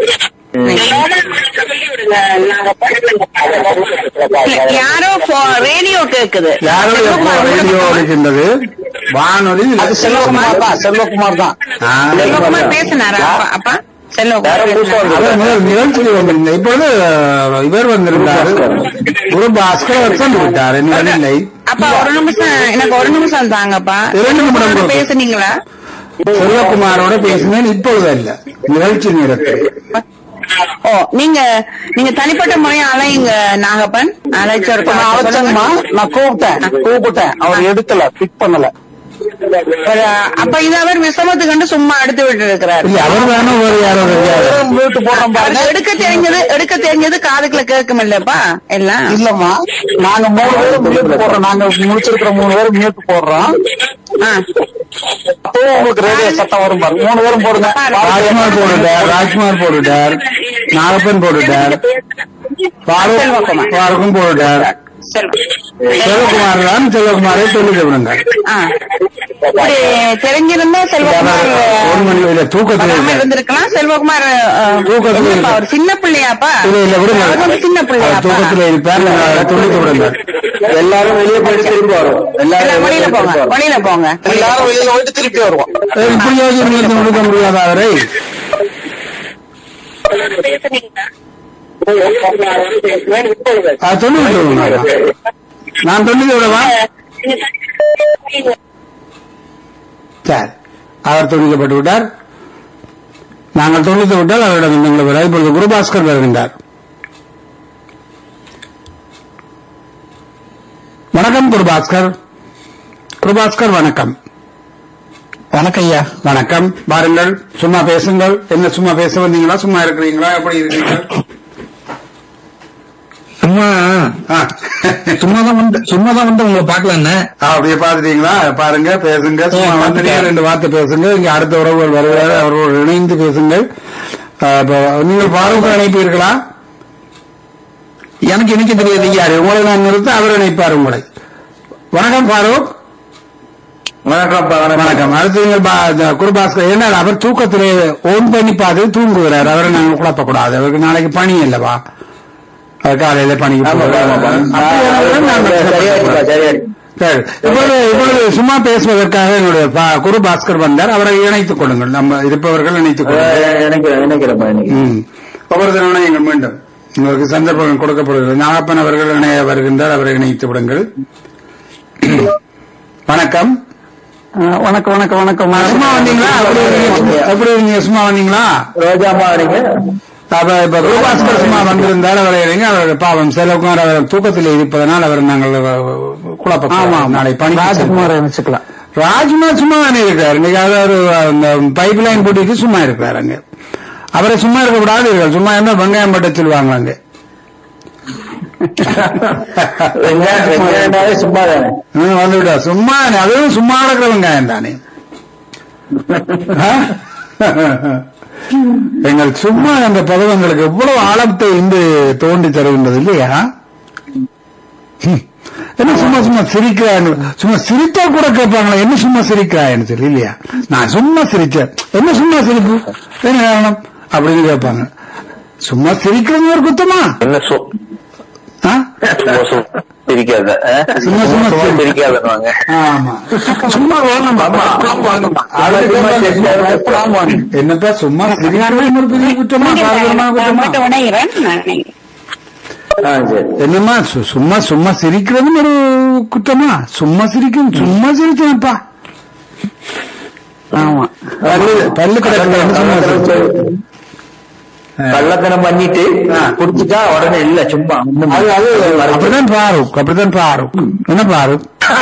Speaker 5: யாரோ ரேடியோ கேக்குது
Speaker 1: யாருடைய
Speaker 5: செல்வகுமார்
Speaker 1: ரேடியோ
Speaker 5: கூட-
Speaker 1: ஒழிக்கின்றது வானொலி
Speaker 3: அது செல்வகுமார் தான் செல்வகுமார் தான்
Speaker 1: ஆ,
Speaker 5: செல்வகுமார் பேசினாரா அப்பா அப்பா செல்வகுமார் பேசினாரா?
Speaker 1: அவர் முதல் நிகழ்ச்சிக்கு வந்திருந்தார் இப்பொழுது அஹ், இவர் வந்திருந்தார் குரு பாஸ்கர் சென்று விட்டார் என்னிடம் இல்லை
Speaker 5: அப்பா ஒரு நிமிஷம் எனக்கு ஒரு நிமிஷம் தாங்கப்பா
Speaker 1: இரண்டு நிமிடம்
Speaker 5: செல்வகுமாரோட
Speaker 1: கொடுங்க.
Speaker 5: பேசுனீங்களா
Speaker 1: செல்வகுமாரோட பேசினேன் இப்பொழுது இல்ல நிகழ்ச்சி நேரத்தில்
Speaker 5: ஓ நீங்க நீங்க தனிப்பட்ட முறையா அலையுங்க நாகப்பன் அழைச்சு ஒரு
Speaker 3: இப்ப நான் அழைச்சேங்கம்மா நான் கூப்பிட்டேன் கூப்பிட்டேன் அவர் எடுக்கல பிக் பண்ணல
Speaker 5: ஒரு- அப்ப இது அவர் விசமத்து கண்டு சும்மா எடுத்து விட்டு இருக்கிறார்
Speaker 1: இல்ல அவர் தானே வேறு யாரோ தெரியாது
Speaker 3: மியூட் போடுறோம் பாருங்க
Speaker 5: எடுக்க தெரிஞ்சது எடுக்க தெரிஞ்சது காதுக்குள்ள கேட்கும் இல்லப்பா எல்லாம்
Speaker 3: இல்லம்மா நாங்க மூணு பேரும் மியூட் போடுறோம் நாங்க முடிச்சிருக்கிற மூணு பேரும் மியூட் போடுறோம்
Speaker 5: ஆ.
Speaker 3: அப்பவும் உங்களுக்கு ரேடியோ சத்தம் வரும் பாருங்க மூணு பேரும் போடுங்க
Speaker 1: ராஜ்குமார் போட்டுட்டார் ராஜ்குமார் போட்டுட்டார் நாகப்பன் போட்டுட்டார் பாரூக்
Speaker 5: செல்வகுமார்.
Speaker 1: பாருக்கும் போட்டுட்டார் செல்வகுமார் தான் செல்வகுமாரை சொல்லிட்டு விடுங்க
Speaker 5: ஆ. இப்படி தெரிஞ்சிருந்தா செல்வகுமார்
Speaker 1: ஒரு மணி இல்ல தூக்கத்தில்
Speaker 5: வராம
Speaker 1: இருக்கார்.
Speaker 5: இருந்திருக்கலாம் செல்வகுமார் அஹ்,
Speaker 1: தூக்கத்துல
Speaker 5: என்னப்பா,
Speaker 1: இருக்கார்.
Speaker 5: அவர் சின்ன பிள்ளையாப்பா
Speaker 1: இல்ல இல்ல விடுங்க
Speaker 5: அவர் வந்து சின்ன
Speaker 1: அவர்
Speaker 5: பிள்ளையாப்பா
Speaker 1: தூக்கத்தில் இருப்பார் நீங்கள் துண்டித்து விடுங்க
Speaker 2: எல்லாரும் வெளியே போயிட்டு திரும்பி வரும்
Speaker 5: எல்லாம்
Speaker 2: எல்லாரும்
Speaker 5: வெளியில போங்க வெளியில போங்க
Speaker 3: எல்லாரும் வெளியில போயிட்டு திருப்பி வருவோம்
Speaker 1: ஏய், இப்படியாவது நீங்கள் முடிக்க முடியாத அவரை அது சொல்லி விட்டு விடுங்க. நான் சொல்லி விடவா சரி அவர் துணிக்கப்பட்டு விட்டார் நாங்கள் துணித்து விட்டால் அவரிடம் நீங்கள் வர இப்பொழுது குருபாஸ்கர் வருகின்றார் வணக்கம் குருபாஸ்கர் குருபாஸ்கர் வணக்கம்
Speaker 3: வணக்கம் ஐயா
Speaker 1: வணக்கம் வாருங்கள் சும்மா பேசுங்கள் என்ன சும்மா பேச வந்தீங்களா சும்மா இருக்கிறீங்களா எப்படி இருக்கீங்க
Speaker 3: சும்மா
Speaker 1: ஆ.
Speaker 3: சும்மா தான் வந்து சும்மா தான் வந்து உங்களை பாக்கலான்னு
Speaker 1: ஆ, அப்படியே பாத்துட்டீங்களா பாருங்க பேசுங்க சும்மா
Speaker 3: ஆ,
Speaker 1: வந்து
Speaker 3: பார்த்துட்டேன்.
Speaker 1: ரெண்டு வார்த்தை பேசுங்க இங்க அடுத்த உறவுகள் வருவார் அவரோடு இணைந்து பேசுங்கள் ஆ, இப்ப நீங்கள் பாரூக் இணைப்பீர்களா எனக்கு இணைக்க தெரியாது யாரு உங்களை நான் நிறுத்த அவர் இணைப்பார் உங்களை வணக்கம் பாரூக்
Speaker 2: வணக்கம்
Speaker 1: வணக்கம் அடுத்து நீங்கள் பா- இந்த குருபாஸ்கர் என்ன அவர் தூக்கத்திலே ஓன் பண்ணி பார்த்து தூங்குகிறார் அவரை நாங்கள் குழப்பக்கூடாது அவருக்கு நாளைக்கு பணி இல்லவா அவர் காலையில பணிக்கு
Speaker 2: ஆமா,
Speaker 1: போகிறார்.
Speaker 2: ஆமா, ஆமா.
Speaker 1: அப்படியானவரை நாங்கள்
Speaker 2: சரியாயிடுப்பா, சரியாயிடு.
Speaker 1: சரி. இப்பொழுது இப்பொழுது சும்மா பேசுவதற்காக என்னுடைய பா- குரு பாஸ்கர் வந்தார் அவரை இணைத்துக் கொள்ளுங்கள் நம்ம இருப்பவர்கள் இணைத்துக் கொள்ளுங்கள்
Speaker 2: அஹ் நினைக்கிறேன் நினைக்கிறேன்ப்பா நினைக்கிறேன்
Speaker 1: ம். ஒவ்வொரு இணையுங்கள் மீண்டும் உங்களுக்கு சந்தர்ப்பம் கொடுக்கப்படுகிறது நாகப்பன் அவர்கள் இணைய வருகின்றார் அவரை இணைத்து விடுங்கள் வணக்கம்
Speaker 3: அஹ் வணக்கம் வணக்கம் வணக்கம்
Speaker 1: சும்மா வந்தீங்களா எப்படி இருக்கீங்க? எப்படி இருக்கீங்க சும்மா வந்தீங்களா
Speaker 2: ரோஜாமா நீங்க
Speaker 1: அப்ப இப்ப குருபாஸ்கர் சும்மா வந்திருந்தால் அவரை இறங்கி அவர் பாவம் செலவுக்குமார் அவர் தூக்கத்தில் இருப்பதனால் அவர் நாங்கள் குழப்பம்
Speaker 3: ஆமா
Speaker 1: நாளை பணி
Speaker 3: ராஜகுமார் நினைச்சுக்கலாம்
Speaker 1: ராஜ்குமார் சும்மா தானே இருக்காரு இன்னைக்கு அவர் அந்த பைப் லைன் போட்டுட்டு சும்மா இருக்கிறாரு அங்க அவரை சும்மா இருக்க கூடாது இருக்காரு சும்மா இருந்தா வெங்காயம் பட்ட சொல்லுவாங்க அங்க
Speaker 2: வெங்காயம் வெங்காயம்னாலே சும்மா தானே
Speaker 1: ம், வந்துவிட்டா சும்மா அதுவும் சும்மா இருக்கிற வெங்காயம் தானே ஆ? எங்கள் சும்மா என்ற பதம் எங்களுக்கு எவ்வளவு ஆழத்தை இன்று தோண்டி தருகின்றது இல்லையா ம். என்ன சும்மா சும்மா சிரிக்கிறாங்க சும்மா சிரித்தா கூட கேட்பாங்களா என்ன சும்மா சிரிக்கிறான்னு சொல்லி இல்லையா நான் சும்மா சிரிச்சேன் என்ன சும்மா சிரிப்பு என்ன காரணம் அப்படின்னு கேட்பாங்க சும்மா சிரிக்கிறது ஒரு குத்தமா
Speaker 4: என்ன சொ-
Speaker 1: ஆ?
Speaker 4: சும்மா சும்மா சிரிக்காத ஆ?
Speaker 1: சும்மா சும்மா
Speaker 4: சும்மா
Speaker 1: சிரி-
Speaker 4: சிரிக்காதன்னுவாங்க
Speaker 1: ஆமா
Speaker 3: சும்மா வாங்கம்மா எப்பலாம் வாங்கம்மா
Speaker 1: என்னப்பா சும்மா சிரிக்கிறது ஒரு பெரிய குற்றமா சாதாரணமான குற்றமா
Speaker 5: மட்டும் உடைகிறேன் நான் நினைக்கிறேன்.
Speaker 2: ஆ சரி
Speaker 1: என்னம்மா சு- சும்மா சும்மா சிரிக்கிறதும் ஒரு குற்றமா சும்மா சிரிக்கும் சும்மா சிரிச்சேன்ப்பா
Speaker 3: ஆமா
Speaker 1: பல்லு பல்லு கிடக்குது சும்மா சிரிச்சேன்.
Speaker 2: கள்ளத்தனம் பண்ணிட்டு குடிச்சுட்டா உடனே இல்ல சும்மா ஒண்ணும்
Speaker 1: அது அது அப்படிதான் பாருக் அப்படிதான் பாருக் என்ன பாருக்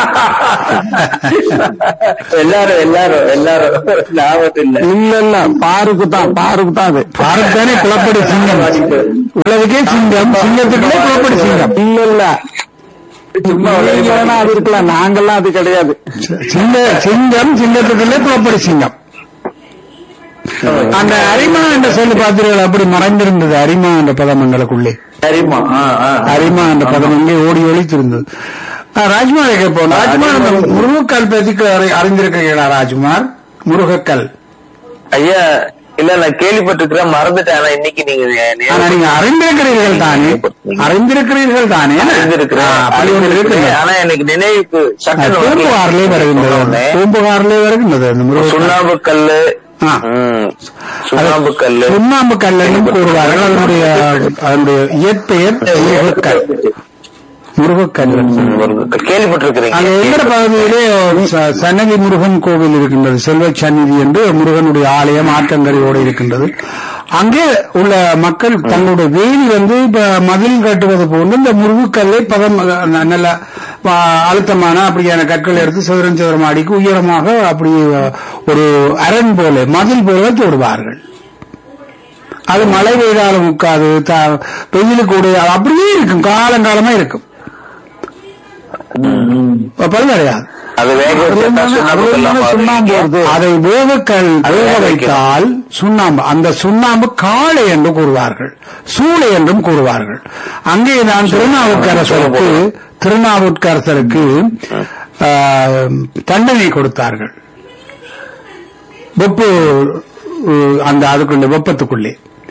Speaker 2: எல்லாரும் எல்லாரும் எல்லாரும் ஞாபகம் இல்ல
Speaker 3: இல்ல இல்ல பாருக்கு தான் பாருக்கு தான் அது
Speaker 1: பாருக் தானே குளப்படி சிங்கம் உள்ளதுக்கே சிங்கம் சிங்கத்துக்குள்ளே குளப்படி சிங்கம்
Speaker 3: இல்ல இல்ல
Speaker 2: சும்மா
Speaker 3: நீங்க வேணா அது இருக்கலாம் நாங்கெல்லாம் அது கிடையாது
Speaker 1: சிங்க சிங்கம் சிங்கத்துக்குள்ளே குளப்படி சிங்கம் அந்த அரிமா என்ற சொல்லு பார்த்தீர்கள் அப்படி மறைந்திருந்தது அரிமா என்ற பதம் எங்களுக்குள்ளே
Speaker 2: சரிம்மா ஆ, ஆ.
Speaker 1: அரிமா என்ற பதம் இங்கே ஓடி ஒழித்திருந்தது ஆ, ராஜ்குமாரை கேட்போம் ராஜ்குமார் அந்த முருகக்கல் பற்றி அறி- அறிந்திருக்கிறீர்களா ராஜ்குமார் முருகக்கல்
Speaker 4: ஐயா இல்ல நான் கேள்விப்பட்டிருக்கிறேன் மறந்துட்டேன் ஆனா இன்னைக்கு நீங்க நே-
Speaker 1: ஆனா நீங்க அறிந்திருக்கிறீர்கள் தானே அறிந்திருக்கிறீர்கள் தானே
Speaker 4: அறிந்திருக்கிறேன்.
Speaker 1: ஆ, அப்படி ஒன்று
Speaker 4: அறிந்திருக்கிறேன்.
Speaker 1: இருக்குது
Speaker 4: ஆனா எனக்கு நினைவுக்கு சட்டன்னு
Speaker 1: பூம்புகாரிலே வருகின்றது
Speaker 4: சொன்னோனே,
Speaker 1: பூம்புகாரிலே வருகின்றது அந்த முருகக்கல்
Speaker 4: சுண்ணாம்பு கல்லு
Speaker 1: ஆ.
Speaker 4: ம், சுண்ணாம்பு கல்லு
Speaker 1: சுண்ணாம்பு கல் என்றும் கூறுவார்கள் அதனுடைய அதனுடைய இயற்பெயர் முருகக்கல் முருகக்கல்
Speaker 4: ம், ஒரு- கேள்விப்பட்டிருக்கிறீங்க
Speaker 1: அங்க எங்கட பகுதியிலே ச- சன்னதி முருகன் கோவில் இருக்கின்றது செல்வ சந்நிதி என்று முருகனுடைய ஆலயம் ஆற்றங்கரையோடு இருக்கின்றது அங்கே உள்ள மக்கள் தங்களுடைய வேலி வந்து இப்ப மதில் கட்டுவது போன்று இந்த முருகுக்கல்லை பதம் ந- நல்ல ஆ, அழுத்தமான அப்படியான கற்கள் எடுத்து சதுரம் சதுரம் அடிக்கு உயரமாக அப்படி ஆ, ஒரு அரண் போல மதில் போல போடுவார்கள் அது மழை பெய்தாலும் முக்காது த- வெயிலுக்கு உடைய அப்படியே இருக்கும் காலங்காலமா இருக்கும் பழுதடையாது
Speaker 4: அது வேக வச்சா சுண்ணாம்பு எல்லாம்
Speaker 3: சுண்ணாம்பு வருது
Speaker 1: அதை வேகக்கல்
Speaker 4: அது
Speaker 1: வேக
Speaker 4: வேக
Speaker 1: வைத்தால் சுண்ணாம்பு அந்த சுண்ணாம்பு காளை என்று கூறுவார்கள் சூளை என்றும் கூறுவார்கள் அங்கே நான் திருநாவுக்கரசருக்கு திருநாவுக்கரசருக்கு ஆ, தண்டனை கொடுத்தார்கள் வெப்பு உ, அந்த அதுக்குள்ள வெப்பத்துக்குள்ளே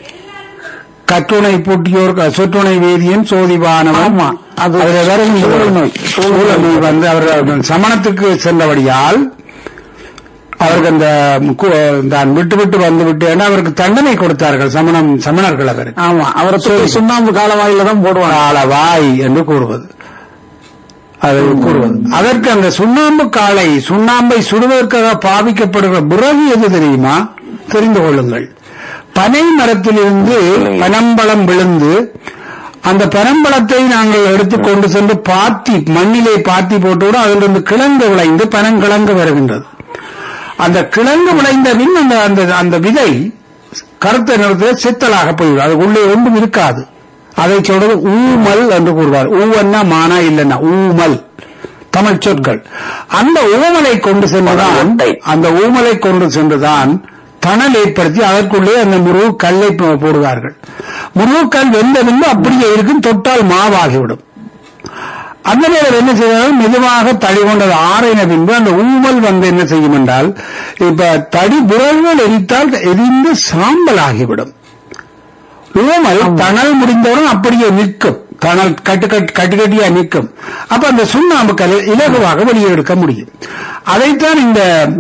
Speaker 1: கட்டுணை பூட்டியோர் க- சொற்றுணை வேதியன் சோதிவானவன்
Speaker 3: ஆமா. அது
Speaker 1: அதுல வேற
Speaker 3: சூழல் நோய்.
Speaker 1: சூழல் நோய் வந்து அவர் சமணத்துக்கு சென்றபடியால் அவருக்கு அந்த கு- தான் விட்டு விட்டு வந்து விட்டு ஏன்னா அவருக்கு தண்டனை கொடுத்தார்கள் சமணம் சமணர்கள் அவருக்கு
Speaker 3: ஆமா அவரை தூக்கி சுண்ணாம்பு காலவாயில தான் போடுவாங்க
Speaker 1: காலவாய் என்று கூறுவது அது கூறுவது அதற்கு அந்த சுண்ணாம்பு காளை சுண்ணாம்பை சுடுவதற்காக பாவிக்கப்படுகிற விறகு எது தெரியுமா தெரிந்து கொள்ளுங்கள் பனை மரத்திலிருந்து பனம்பழம் விழுந்து அந்த பனம்பழத்தை நாங்கள் எடுத்துக் கொண்டு சென்று பாத்தி மண்ணிலே பாத்தி போட்டுவிட அதிலிருந்து கிழங்கு விளைந்து பனங்கிழங்கு வருகின்றது அந்த கிழங்கு விளைந்த பின் அந்த அந்த அந்த விதை கருத்த நிறத்தில் சித்தலாக போய்விடும் அது உள்ளே ஒன்றும் இருக்காது அதை சொல்றது ஊமல் என்று கூறுவார் ஊவன்னா மானா இல்லைன்னா ஊமல் தமிழ் சொற்கள் அந்த ஊமலை கொண்டு சென்றுதான்
Speaker 4: ஒட்டை.
Speaker 1: அந்த ஊமலை கொண்டு சென்றுதான் தணல் ஏற்படுத்தி அதற்குள்ளே அந்த முருகு கல்லை போ- போடுவார்கள் முருகுக்கல் வெந்த பின்பு அப்படியே இருக்கும் தொட்டால் மாவாகிவிடும் அந்த நேரம் என்ன செய்தாலும் மெதுவாக தடி கொண்டது ஆறின பின்பு அந்த ஊமல் வந்து என்ன செய்யும் என்றால் இப்ப தடி விரல்கள் எரித்தால் எரிந்து சாம்பல் ஆகிவிடும் ஊமல் தணல் முடிந்தவுடன் அப்படியே நிற்கும் தணல் கட்டு கட்டு கட்டு கட்டியா நிற்கும் அப்ப அந்த சுண்ணாம்பு கல் இலகுவாக வெளியே எடுக்க முடியும் அதைத்தான் இந்த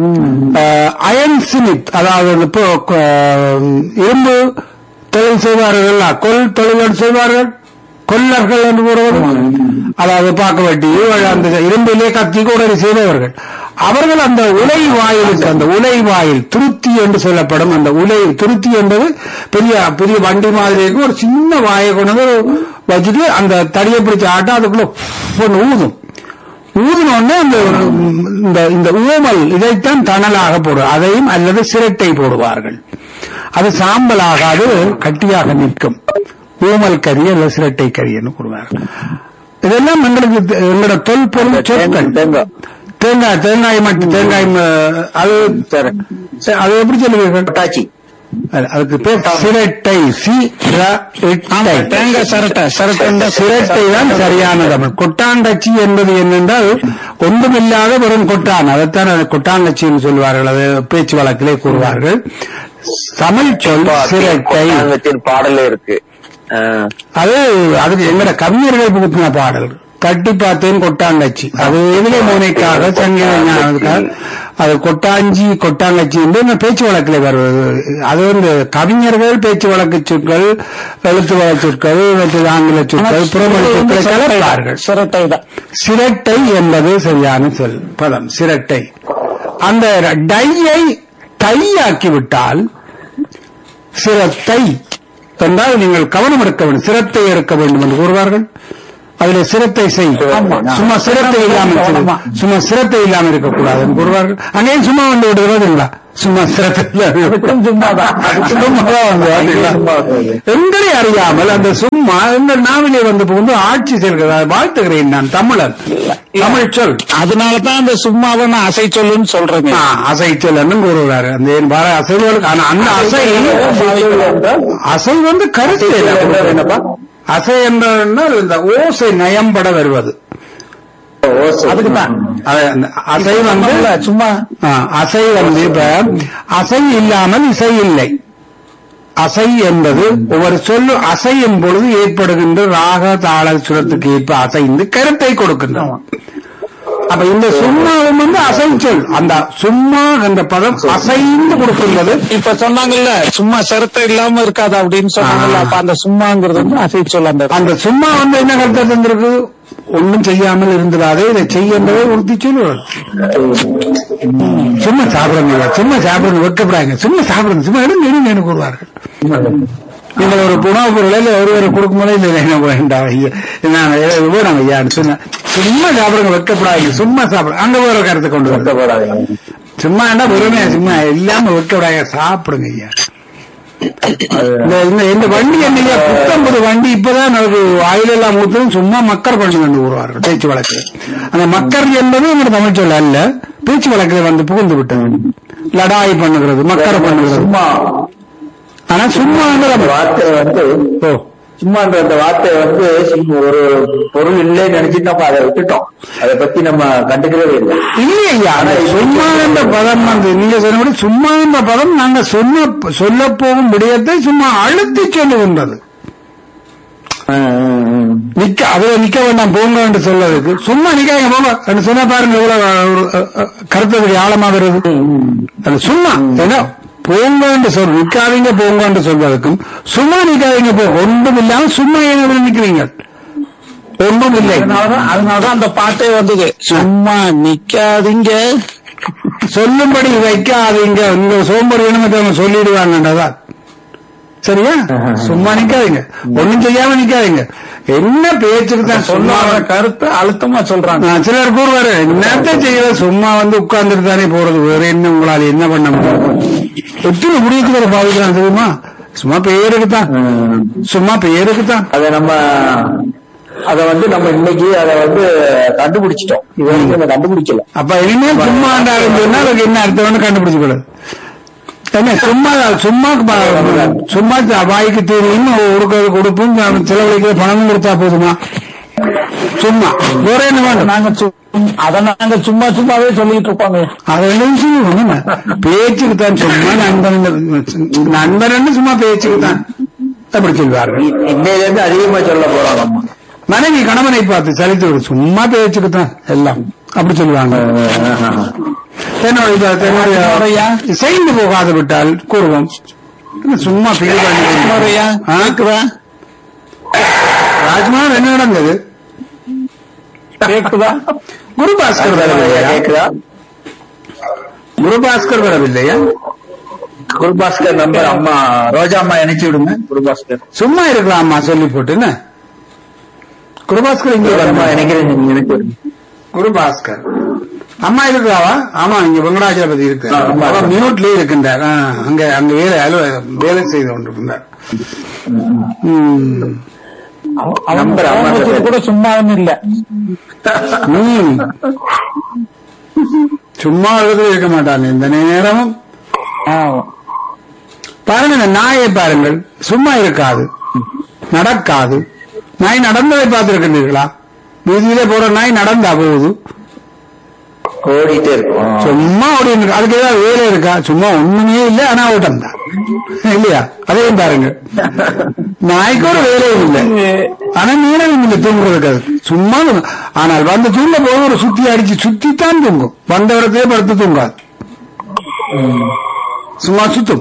Speaker 1: அயன் சிமித் அதாவது இந்த இப்போ, அஹ், இரும்பு தொழில் செய்வார்கள் கொல் தொழில் செய்வார்கள் கொல்லர்கள் என்று கூறுவது அதாவது பாக்க வெட்டி அந்த இரும்பிலே கத்தி கூட செய்தவர்கள் அவர்கள் அந்த உலை வாயிலுக்கு அந்த உலை வாயில் துருத்தி என்று சொல்லப்படும் அந்த உலை துருத்தி என்பது பெரிய பெரிய வண்டி மாதிரி இருக்கும் ஒரு சின்ன வாயை கொண்டு வந்து வச்சுட்டு அந்த தடியை பிடிச்ச ஆட்டம் அதுக்குள்ள ஒன்று ஊதும் ஊதினோடனே அந்த இந்த இந்த ஊமல் இதைத்தான் தணலாக போடும் அதையும் அல்லது சிரட்டை போடுவார்கள் அது சாம்பல் ஆகாது கட்டியாக நிற்கும் ஊமல் கறி அல்லது சிரட்டை கறின்னு கூறுவார்கள் இதெல்லாம் எங்களுக்கு தெ- எங்களோட தொல்பொருள் சொற்கள்
Speaker 4: தேங்காய்.
Speaker 1: தேங்காய் தேங்காய் மட்டும் தேங்காய் ம- அது
Speaker 4: சரி.
Speaker 1: சரி, அது எப்படி சொல்லுவீர்கள்
Speaker 4: கொட்டாச்சி
Speaker 1: அது- அதுக்கு பேர் சிரட்டை சி ர- இட்டை.
Speaker 3: தேங்காய் சரட்டை சரட்டை
Speaker 1: சிரட்டை தான் சரியான தமிழ் கொட்டாண்டச்சி என்பது என்னென்றால் ஒன்றுமில்லாத வெறும் கொட்டான் அதைத்தான் அது கொட்டாண்டச்சின்னு சொல்வார்கள் அது பேச்சு வழக்கிலே கூறுவார்கள் தமிழ் சொல் சிரட்டை
Speaker 4: கொட்டாங்கத்தின் பாடலே இருக்கு ஆ.
Speaker 1: அது அதுக்கு எங்கட கவிஞர்கள் புகுத்தின பாடல் தட்டி பார்த்தேன் கொட்டாங்கச்சி அது எதிலே மோனைக்காக சங்கீத ஞானத்துக்காக அது கொட்டாஞ்சி கொட்டாங்கச்சி என்று இந்த பேச்சு வழக்கில் வருவது அது வந்து கவிஞர்கள் பேச்சு வழக்கு சொற்கள் எழுத்து வழக்கு சொற்கள் மற்றது ஆங்கில சொற்கள் புறமொழி சொற்களை கலப்பார்கள்
Speaker 3: சிரட்டை தான்
Speaker 1: சிரட்டை என்பது சரியான சொல் பதம் சிரட்டை அந்த டையை டையாக்கி விட்டால் சிரத்தை என்றால் நீங்கள் கவனம் எடுக்க வேண்டும் சிரத்தை எடுக்க வேண்டும் என்று கூறுவார்கள் அதுல சிரத்தை செய்
Speaker 3: ஆமா.
Speaker 1: சும்மா சிரத்தை இல்லாமல் செய்.
Speaker 3: ஆமா.
Speaker 1: சும்மா சிரத்தை இல்லாமல் இருக்கக்கூடாது என்று கூறுவார்கள் அங்கேயும் சும்மா வந்து விடுவதுங்களா சும்மா சிரத்தை இல்லாமல்
Speaker 3: சும்மாதான்.
Speaker 1: சும்மாதான் வந்து பார்த்தீங்களா? எங்களை அறியாமல் அந்த சும்மா எங்கள் நாவிலே வந்து புகுந்து ஆட்சி செல்கிறார் வாழ்த்துகிறேன் நான் தமிழன் தமிழ் சொல்
Speaker 3: அதனால தான் அந்த சும்மாவை நான் அசை சொல்லுன்னு சொல்றேங்க
Speaker 1: ஆ, அசைச்சல் கூறுவாரு அந்த என் வர அசைவுகளுக்கு ஆனா அந்த அசை அசை வந்து கருத்து
Speaker 2: என்னப்பா
Speaker 1: அசை என்றால் இந்த ஓசை நயம்பட வருவது
Speaker 3: அதுக்குதான்
Speaker 1: அது அந்த அசை வந்து
Speaker 3: சும்மா
Speaker 1: ஆ, அசை வந்து இப்ப அசை இல்லாமல் இசை இல்லை அசை என்பது ஒவ்வொரு சொல்லு அசையும் பொழுது ஏற்படுகின்ற ராக தாள சுரத்துக்கு ஏற்ப அசைந்து கருத்தை கொடுக்கின்றோம் அப்ப இந்த சும்மாவும் வந்து அசை சொல் அந்த சும்மா என்ற பதம் அசைந்து கொடுக்கின்றது
Speaker 3: இப்ப சொன்னாங்கல்ல சும்மா சிரத்தை இல்லாம இருக்காது அப்படின்னு சொன்னாங்கல்ல அப்ப அந்த சும்மாங்கிறது வந்து அசை சொல் அந்த
Speaker 1: அந்த சும்மா வந்து என்ன கருத்தை தந்திருக்கு ஒன்றும் செய்யாமல் இருந்துடாதே இதை செய்ய என்பதை உறுதி சொல்லுவார் சும்மா சாப்பிடுங்க சும்மா சாப்பிடுங்க வெட்கப்படாங்க சும்மா சாப்பிடுங்க சும்மா எடுங்க எடுங்க என்று கூறுவார்கள் நீங்கள் ஒரு உணவுப் பொருளை இல்லை ஒருவரை கொடுக்கும்போது இல்லை என்ன வேண்டாம் ஐயா நான் வேணாம் ஐயா சொன்னேன் சும்மா சாப்பிடுங்க வெட்கப்படாதீங்க சும்மா சாப்பிடுங்க அங்க ஒரு கருத்தை கொண்டு வரேன் சும்மா என்ன பொறுமையா சும்மா இல்லாம வெட்கப்படாங்க சாப்பிடுங்க ஐயா இந்த இந்த- இந்த வண்டி என்னையா புத்தம்பது வண்டி இப்பதான் நமக்கு ஆயில் எல்லாம் ஊத்தும் சும்மா மக்கர் பண்ணி கொண்டு வருவார்கள் பேச்சு வழக்கு அந்த மக்கர் என்பது எங்க தமிழ் சொல்ல அல்ல பேச்சு வழக்கில் வந்து புகுந்து விட்டது லடாய் பண்ணுகிறது மக்கர் பண்ணுகிறது
Speaker 2: சும்மா
Speaker 1: ஆனா சும்மா
Speaker 2: அந்த வார்த்தை வந்து
Speaker 1: ஓ
Speaker 2: சும்மான்ற அந்த வார்த்தை வந்து சும்மா ஒரு பொருள் இல்லைன்னு நினைச்சிட்டு நம்ம அதை விட்டுட்டோம் அதை பத்தி நம்ம கண்டுக்கவே இல்லை
Speaker 1: இல்லையா அந்த சும்மா என்ற பதம் வந்து நீங்க சொன்னபடி சும்மா என்ற பதம் நாங்க சொன்ன சொல்ல போகும் விடயத்தை சும்மா அழுத்தி சொல்லுகின்றது நிக்க அதுல நிக்க வேண்டாம் போங்க என்று சொல்வதற்கு சும்மா நிக்காங்க போங்க என்று சொன்னா பாருங்க எவ்வளவு ஒரு, அஹ், அஹ், கருத்துக்கு ஆழமா வருது அது சும்மா ஏன்னா போங்க என்று சொல் நிக்காதீங்க போங்க என்று சொல்வதற்கும் சும்மா நிக்காதீங்க போ ஒன்றும் இல்லாம சும்மா ஏன் நிக்கிறீங்க ஒன்றும் இல்லை
Speaker 3: அதனாலதான் அதனாலதான் அந்த பாட்டே வந்தது சும்மா நிக்காதீங்க
Speaker 1: சொல்லும்படி வைக்காதீங்க உங்க சோம்பேறி மற்றவங்க சொல்லிடுவாங்கன்றதான் சரியா சும்மா நிக்காதீங்க ஒண்ணும் செய்யாம நிக்காதீங்க என்ன பேச்சுக்கு தான்
Speaker 3: சொல்லாத
Speaker 1: சொல்லாத
Speaker 3: கருத்தை அழுத்தமா சொல்றாங்க
Speaker 1: நான் சிலர் கூறுவாரு என்னத்த செய்யற சும்மா வந்து உட்கார்ந்துட்டு தானே போறது வேற என்ன உங்களால என்ன பண்ண முடியும் எத்தனை முடிவுக்கு வர பாவிக்கிறான் தெரியுமா சும்மா பேருக்கு தான் சும்மா பேருக்கு தான்
Speaker 2: அதை நம்ம அதை வந்து நம்ம இன்னைக்கு அதை வந்து கண்டுபிடிச்சிட்டோம் இது வரைக்கும் நம்ம கண்டுபிடிக்கல
Speaker 1: அப்ப இனிமேல் சும்மா சொன்னா அதுக்கு என்ன அர்த்தம்னு கண்டுபிடிச்சுக்கூடாது என்ன சும்மா சும்மா ப- சும்மா த- வாய்க்கு தெரியும் கொடுக்கறது கொடுப்பும் செலவழிக்கிற பணமும் கொடுத்தா போதுமா சும்மா வேற என்ன வேணும்
Speaker 3: நாங்க சும்- அத நாங்க சும்மா சும்மாவே சொல்லிட்டு இருப்பாங்க
Speaker 1: அதை ரெண்டு நிமிஷம் ஒண்ணுமே பேச்சுக்கு தான் சும்மா நண்பன் நண்பன் சும்மா பேச்சுக்கு தான் அப்படி சொல்வார்கள்
Speaker 2: இன்னையில இருந்து அதிகமா சொல்ல போறோம் நம்ம
Speaker 1: மனைவி கணவனை பார்த்து சலித்து விடு சும்மா பேச்சுக்கு தான் எல்லாம் அப்படி சொல்லுவாங்க என்னோட இது- என்னுடைய செய்து போகாது விட்டால் கூறுவோம் என்ன சும்மா feel பண்ணி- ஆ? ராஜ்குமார் என்ன நடந்தது
Speaker 3: கேக்குதா
Speaker 1: குரு பாஸ்கர் வரவில்லையா
Speaker 2: கேக்குதா
Speaker 1: குரு பாஸ்கர் வரவில்லையா
Speaker 2: குருபாஸ்கர் நம்பர் அம்மா ரோஜா அம்மா இணைச்சு விடுங்க குருபாஸ்கர்
Speaker 1: சும்மா இருக்கலாமா சொல்லி போட்டு என்ன குருபாஸ்கர் இங்க
Speaker 2: ரோஜா அம்மா
Speaker 1: வரமா?
Speaker 2: இணைக்கிறேன் நீங்க இணைச்சு விடுங்க
Speaker 1: குருபாஸ்கர் அம்மா இருக்கிறாவா ஆமா இங்க வெங்கடாஜலபதி இருக்கு
Speaker 2: ஆ, ஆமா.
Speaker 1: அவன் மியூட்லயே இருக்கின்றார் ஆ, அங்க அங்க வேலை அலுவ வேலை செய்து கொண்டிருக்கின்றார் ம்.
Speaker 3: அவங்க
Speaker 2: நம்பர் அம்மா
Speaker 3: கோபத்துக்கு கூட சும்மாவும் இல்ல
Speaker 1: ம். சும்மா இடத்துல இருக்க மாட்டான் இந்த நேரமும் பாருங்க இந்த நாயை பாருங்கள் சும்மா இருக்காது நடக்காது நாய் நடந்ததை பார்த்திருக்கின்றீர்களா வீதியில போற நாய் நடந்தா போகுது
Speaker 2: ஓடிட்டே இருக்கும்
Speaker 1: சும்மா ஓடி இருக்கு. அதுக்கு ஏதாவது வேலை இருக்கா சும்மா ஒண்ணுமே இல்ல ஆனா ஓட்டம் தான் இல்லையா அதையும் பாருங்க நாய்க்கு ஒரு வேலையும் இல்லை ஆனா மீனவும் இல்லை தூங்குறதுக்கு அது சும்மா தூங்கும். ஆனால் வந்து தூங்க போது ஒரு சுத்தி அடிச்சு சுத்தித்தான் தூங்கும் வந்த இடத்தையே படுத்து தூங்காது சும்மா சுத்தும்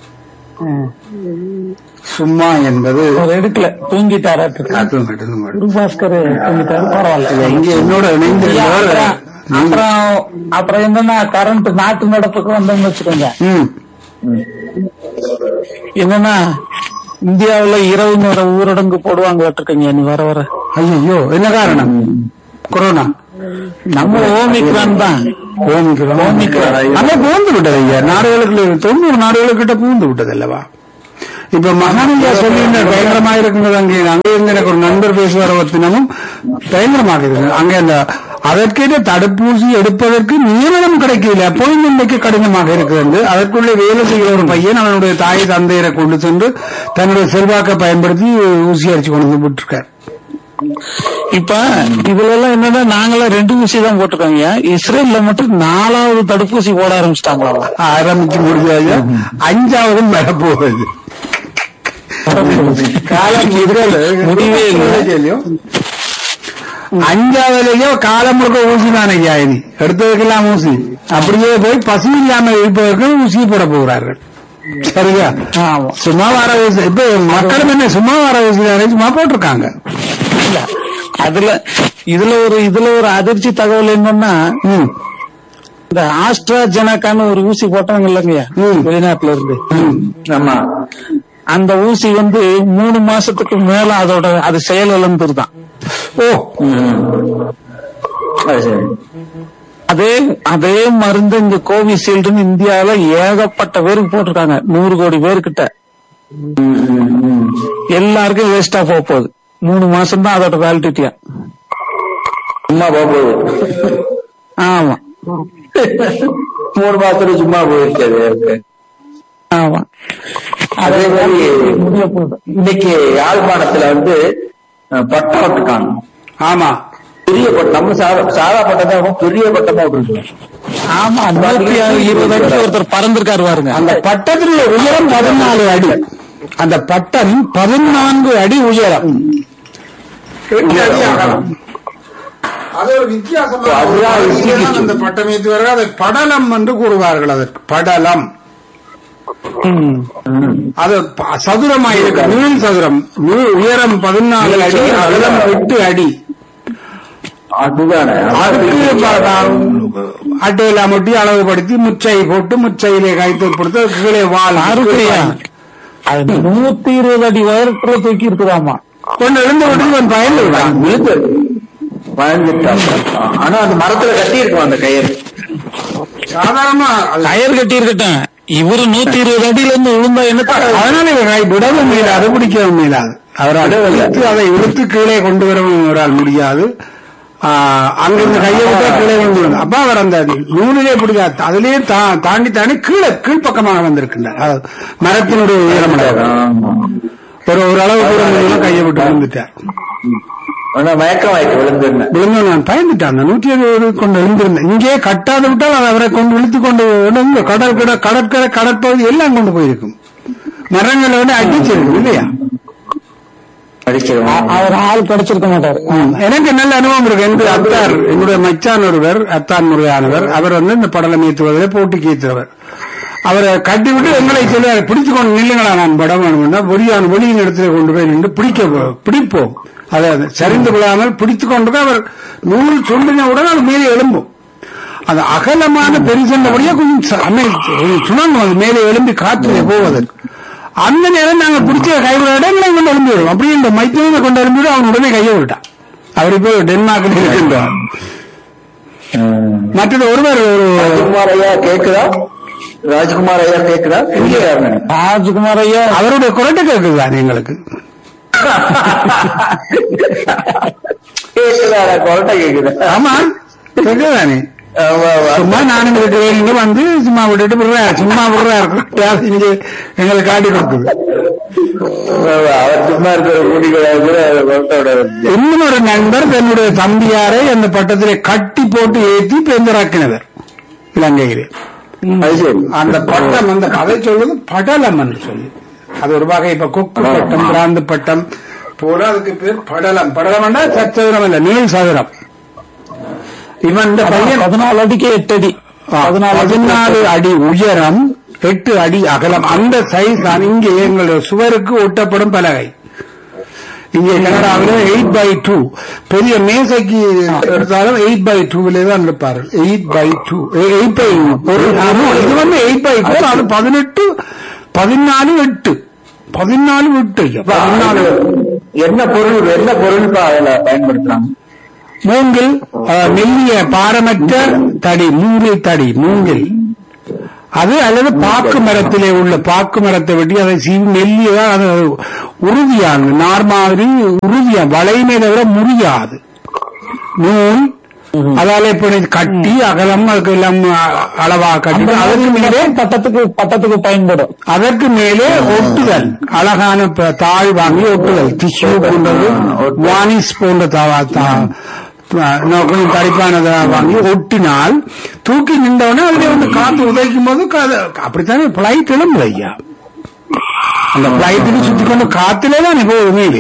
Speaker 1: சும்மா என்பது
Speaker 3: அவர் எடுக்கல தூங்கிட்டாராட்டு
Speaker 1: தூங்கட்டும், தூங்கட்டும்.
Speaker 3: குருபாஸ்கர் தூங்கிட்டாரு பரவாயில்ல
Speaker 1: இங்க என்னோட இணைந்திருந்தவர்
Speaker 3: அப்புறம் அப்புறம் அப்புறம் என்னன்னா கரண்ட் நாட்டு நடப்புக்கு வந்தோம்னு வச்சுக்கோங்க
Speaker 1: ம்
Speaker 3: என்னன்னா இந்தியாவுல இரவு நேர ஊரடங்கு போடுவாங்க இருக்கீங்க நீ வர வர
Speaker 1: ஐயோ என்ன காரணம் கொரோனா
Speaker 3: நம்ம ஓமிக்ரான் தான்
Speaker 1: ஓமிக்கிறோம் ஆனா பூந்து விட்டது ஐயா நாடுகளுக்கு தொண்ணூறு நாடுகளுக்கிட்ட பூந்து விட்டது அல்லவா இப்ப மகானந்தா சொல்லியிருந்த பயங்கரமா இருக்குங்கிறது அங்கே அங்கே இருந்து எனக்கு ஒரு நண்பர் பேசுவார் ஒரு தினமும் பயங்கரமாக இருக்கு அங்க அந்த அதற்கேற்ற தடுப்பூசி எடுப்பதற்கு நியமனம் கிடைக்கல அப்பாயின்மெண்ட் வைக்க கடினமாக இருக்கிறது அதற்குள்ளே வேலை செய்கிற ஒரு பையன் அவனுடைய தாய் தந்தையரை கொண்டு சென்று தன்னுடைய செல்வாக்கை பயன்படுத்தி ஊசி அடிச்சு கொண்டு வந்து விட்டுருக்கார்
Speaker 3: இப்ப இதுல எல்லாம் என்னன்னா நாங்களாம் ரெண்டு ஊசி தான் போட்டிருக்கோங்க இஸ்ரேல்ல மட்டும் நாலாவது தடுப்பூசி போட ஆரம்பிச்சிட்டாங்களா
Speaker 1: ஆரம்பிச்சு முடிஞ்சாங்க அஞ்சாவதும் வரப்போகுது காலம்
Speaker 3: முடிவே இல்லை.
Speaker 1: இல்லையோ அஞ்சாவதுலயோ காலம் முழுக்க ஊசி தான் ஐயா இனி எடுத்ததுக்கெல்லாம் ஊசி அப்படியே போய் பசி இல்லாம இருப்பதற்கு ஊசி போட போகிறார்கள் சரியா
Speaker 3: ஆமா.
Speaker 1: சும்மா வர ஊசி இப்ப மக்களும் என்ன சும்மா வர ஊசி தானே சும்மா போட்டிருக்காங்க
Speaker 3: இல்ல அதுல இதுல ஒரு இதுல ஒரு அதிர்ச்சி தகவல் என்னன்னா
Speaker 1: ம்
Speaker 3: இந்த ஆஸ்ட்ரா ஜெனக்கான்னு ஒரு ஊசி போட்டாங்க இல்லைங்க
Speaker 1: ம்.
Speaker 3: வெளிநாட்டுல இருந்து
Speaker 2: ஆமா
Speaker 3: அந்த ஊசி வந்து மூணு மாசத்துக்கு மேல அதோட அது செயல் இழந்துருதான்
Speaker 1: ஓ
Speaker 2: அது சரி
Speaker 3: அதே அதே மருந்து இந்த கோவிஷீல்டுன்னு இந்தியாவில ஏகப்பட்ட பேருக்கு போட்டிருக்காங்க நூறு கோடி பேர்கிட்ட எல்லாருக்கும் வேஸ்டா போக போகுது மூணு மாசம் தான் அதோட வேலிடிட்டியா
Speaker 2: சும்மா போகுது
Speaker 3: ஆமா
Speaker 2: மூணு மாசத்துல சும்மா போயிருக்காது
Speaker 3: ஆமா
Speaker 2: அதே மாதிரி
Speaker 3: முடிய போகுது
Speaker 2: இன்னைக்கு யாழ்ப்பாணத்துல வந்து அஹ், பட்டம் விட்டுருக்காங்க
Speaker 1: ஆமா
Speaker 2: பெரிய பட்டம் நம்ம சாதா சாதா பட்டம் தான் பெரிய பட்டமா விட்டுருக்கோம்
Speaker 3: ஆமா நூத்தி இருபது அடிக்கு ஒருத்தர் பறந்திருக்காரு பாருங்க
Speaker 1: அந்த பட்டத்தினுடைய உயரம் பதினாலு அடி அந்த பட்டம் பதினான்கு அடி உயரம் எட்டு அடி அகலம். அது ஒரு வித்தியாசமான
Speaker 2: அதுதான்
Speaker 1: ஒரு
Speaker 2: வித்தியாசம்.
Speaker 1: பகுதிதான் அந்த பட்டம் ஏற்றுவார்கள் அதை படலம் என்று கூறுவார்கள் அதற்கு படலம்
Speaker 3: ம்.
Speaker 1: அது ப- சதுரமாய் இருக்கு நீள் சதுரம் நீ- உயரம் பதினாலு அடி அகலம் எட்டு அடி
Speaker 2: அதுதானே
Speaker 1: அதுக்கு ப- ப- அட்டையெல்லாம் ஒட்டி அளவுபடுத்தி முச்சை போட்டு முச்சையிலே கைத்து கொடுத்து கீழே வால்
Speaker 3: அருக்கையா அது நூத்தி இருபது அடி உயரத்துல தூக்கி இருக்குதாமா
Speaker 1: கொண்டு எழுந்து விட்டு இவன் பயந்து விட்டான்
Speaker 2: பயந்துட்டான் ஆனா அந்த மரத்துல கட்டி இருக்கும் அந்த கயிறு
Speaker 1: சாதாரணமா அது-
Speaker 3: கயிறு கட்டி இருக்கட்டும் இவரு நூத்தி இருபது அடியில இருந்து விழுந்தா என்ன
Speaker 1: அதனால இவன் கை விடவும் முடியாது பிடிக்கவும் முடியாது அவரால் இழுத்து அதை இழுத்து கீழே கொண்டு வரவும் அவரால் முடியாது ஆஹ், அங்கிருந்து கையை விட்டா கீழே கொண்டு வரும் அப்ப அவர் அந்த நூலிலே பிடிக்காது அதிலேயே தா- தாண்டி தாண்டி கீழே கீழ்ப்பக்கமாக வந்திருக்கின்றார் அது மரத்தினுடைய உயரம் அடையாது. ஒரு ஒரு அளவு தூரம் இருந்தாலும் கையை விட்டு விழுந்துட்டார்
Speaker 2: ஆனா மயக்கம் ஆயிட்டு விழுந்துருந்தேன்
Speaker 1: விழுந்து நான் பயந்துட்டேன் அந்த நூற்றி இருபது கொண்டு எழுந்திருந்தேன் இங்கே கட்டாது விட்டால் அது அவரை கொண்டு இழுத்து கொண்டு விழுந்து கடல் கிட கடற்கரை கடற்பகுதி எல்லாம் கொண்டு போயிருக்கும் மரங்களை விட அடிச்சிருக்கும் இல்லையா
Speaker 2: அடிச்சிருவோம்
Speaker 3: அவர் ஆள் கிடைச்சிருக்க மாட்டாரு
Speaker 1: எனக்கு நல்ல அனுபவம் இருக்கு என்று அத்தார் என்னுடைய மச்சான் ஒருவர் அத்தான் முருகானவர் அவர் வந்து இந்த படலம் ஏற்றுவதில் போட்டிக்கு ஏற்றுவர் அவரை கட்டி விட்டு எங்களை சொல்லி அதை பிடிச்சு கொண்டு நில்லுங்களா நான் படம் வேணும்னா வெளியான வெளியின் இடத்துல கொண்டு போய் நின்று பிடிக்க போ- பிடிப்போம் அதை சரிந்து விடாமல் பிடித்துக் கொண்டு அவர் நூல் சொல்லினவுடன் அது மேலே எழும்பும் அது அகலமான பெருசண்டபடியா கொஞ்சம் ச- அமை- கொஞ்சம் சுணங்கும் அது மேலே எழும்பி காற்றிலே போவதற்கு அந்த நேரம் நாங்க பிடிச்ச கைவிட இடங்களை கொண்டு எழும்பி விடும் அப்படியே இந்த மைத்திரனை கொண்டு எழும்பி விடும் அவன் உடனே கையை விட்டான் அவர் இப்போ டென்மார்க்கில் இருக்கின்றார் மற்றது ஒருவர் ஒரு
Speaker 2: ராஜ்குமார் ஐயா கேக்குதா ராஜ்குமார் ஐயா கேக்குதா எங்க
Speaker 3: ராஜ்குமார் ஐயா
Speaker 1: அவருடைய குரட்டை கேட்குதுதான் எங்களுக்கு
Speaker 2: கேக்குதா கொரட்டை கேக்குதா
Speaker 1: ஆமா கேட்குதானே
Speaker 2: ஆமா, ஆமா.
Speaker 1: சும்மா நானும் இங்க இங்க வந்து சும்மா விட்டுட்டு விடுறாரு சும்மா விடுறாரு இங்க எங்களுக்கு காட்டி கொடுக்குது
Speaker 2: ஆமா, அவர் சும்மா இருக்கிற கூட்டிக்கூடாது கொரட்டை விடாது
Speaker 1: இன்னும் ஒரு நண்பர் தன்னுடைய தம்பியாரை அந்த பட்டத்திலே கட்டி போட்டு ஏற்றி பேந்தராக்கினவர் இலங்கையிலே
Speaker 2: அது சரி
Speaker 1: அந்த பட்டம் அந்த கதை சொல்வது படலம் என்று சொல்லி அது ஒரு வகை இப்ப கொக்கு பட்டம் பிராந்து பட்டம் போல அதுக்கு பேர் படலம் படலம்னா சச்சதுரம் இல்ல நீள் சதுரம் இவன் இந்த பையன்
Speaker 3: பதினாலு அடிக்கு எட்டு அடி பதினாலு அடி
Speaker 1: பதினாலு அடி உயரம் எட்டு அடி அகலம் அந்த சைஸ் தான் இங்கே எங்களுடைய சுவருக்கு ஒட்டப்படும் பலகை இங்கே கனடாவில் எயிட் பை டூ பெரிய மேசைக்கு எடுத்தாலும் எயிட் பை டூவிலே தான் இருப்பார்கள் eight by two eight by இது வந்து எயிட் பை ஃபோர் அது பதினெட்டு பதினாலு எட்டு பதினாலு எட்டு ஐயா, பதினாலு
Speaker 2: என்ன பொருள் என்ன பொருள் அதுல பயன்படுத்துறாங்க
Speaker 1: மூங்கில் அஹ், மெல்லிய பாரமற்ற தடி மூங்கில் தடி மூங்கில் அது அல்லது பாக்கு மரத்திலே உள்ள பாக்கு மரத்தை வெட்டி அதை சீவி மெல்லியதா அது உறுதியான நார் மாதிரி உறுதியா வளைமையில விட முறியாது நூல் அதால இப்படி கட்டி அகலம் அதுக்கு எல்லாம் அ- அளவா கட்டி அதற்கு மேலே
Speaker 3: பட்டத்துக்கு பட்டத்துக்கு பயன்படும்
Speaker 1: அதற்கு மேலே ஒட்டுதல் அழகான ப- தாழ் வாங்கி ஒட்டுதல் டிஷ்யூ போன்றது வானிஸ் போன்ற தா- தா- ப- இன்னும் கொஞ்சம் தடிப்பானதை வாங்கி ஒட்டினால் தூக்கி நின்றவனே அதுல வந்து காத்து உதைக்கும் போது கா- அப்படித்தானே பிளைட் எழும்புது ஐயா அந்த பிளைட்டுக்கு சுத்தி கொண்டு காத்திலே தான் போகுது மேலே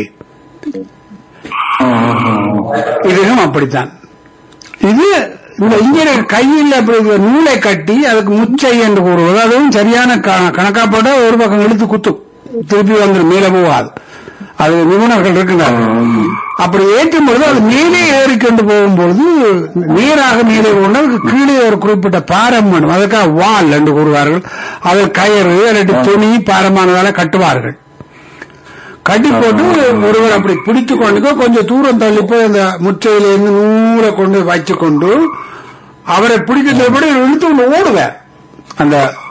Speaker 1: இதுவும் அப்படித்தான் இது இந்த இங்கே கையில் அப்படி ஒரு நூலை கட்டி அதுக்கு முச்சை என்று கூறுவது அதுவும் சரியான க- கணக்காப்பட்ட ஒரு பக்கம் இழுத்து குத்தும் திருப்பி வந்துடும் மேலே போகாது அது நிபுணர்கள் இருக்கிறார்கள் அப்படி ஏற்றும் பொழுது அது மேலே ஏறிக்கொண்டு போகும்பொழுது நேராக மேலே போகணும் அதுக்கு கீழே ஒரு குறிப்பிட்ட பாரம் வேணும் அதுக்காக வால் என்று கூறுவார்கள் அது கயிறு அல்லது துணி பாரமானதால கட்டுவார்கள் கட்டி போட்டு ஒருவர் அப்படி பிடித்து கொண்டு கொஞ்சம் தூரம் தள்ளி போய் அந்த முச்சையிலிருந்து நூலை கொண்டு வச்சு கொண்டு அவரை பிடிக்கிறத விட இழுத்து கொண்டு ஓடுவார் அந்த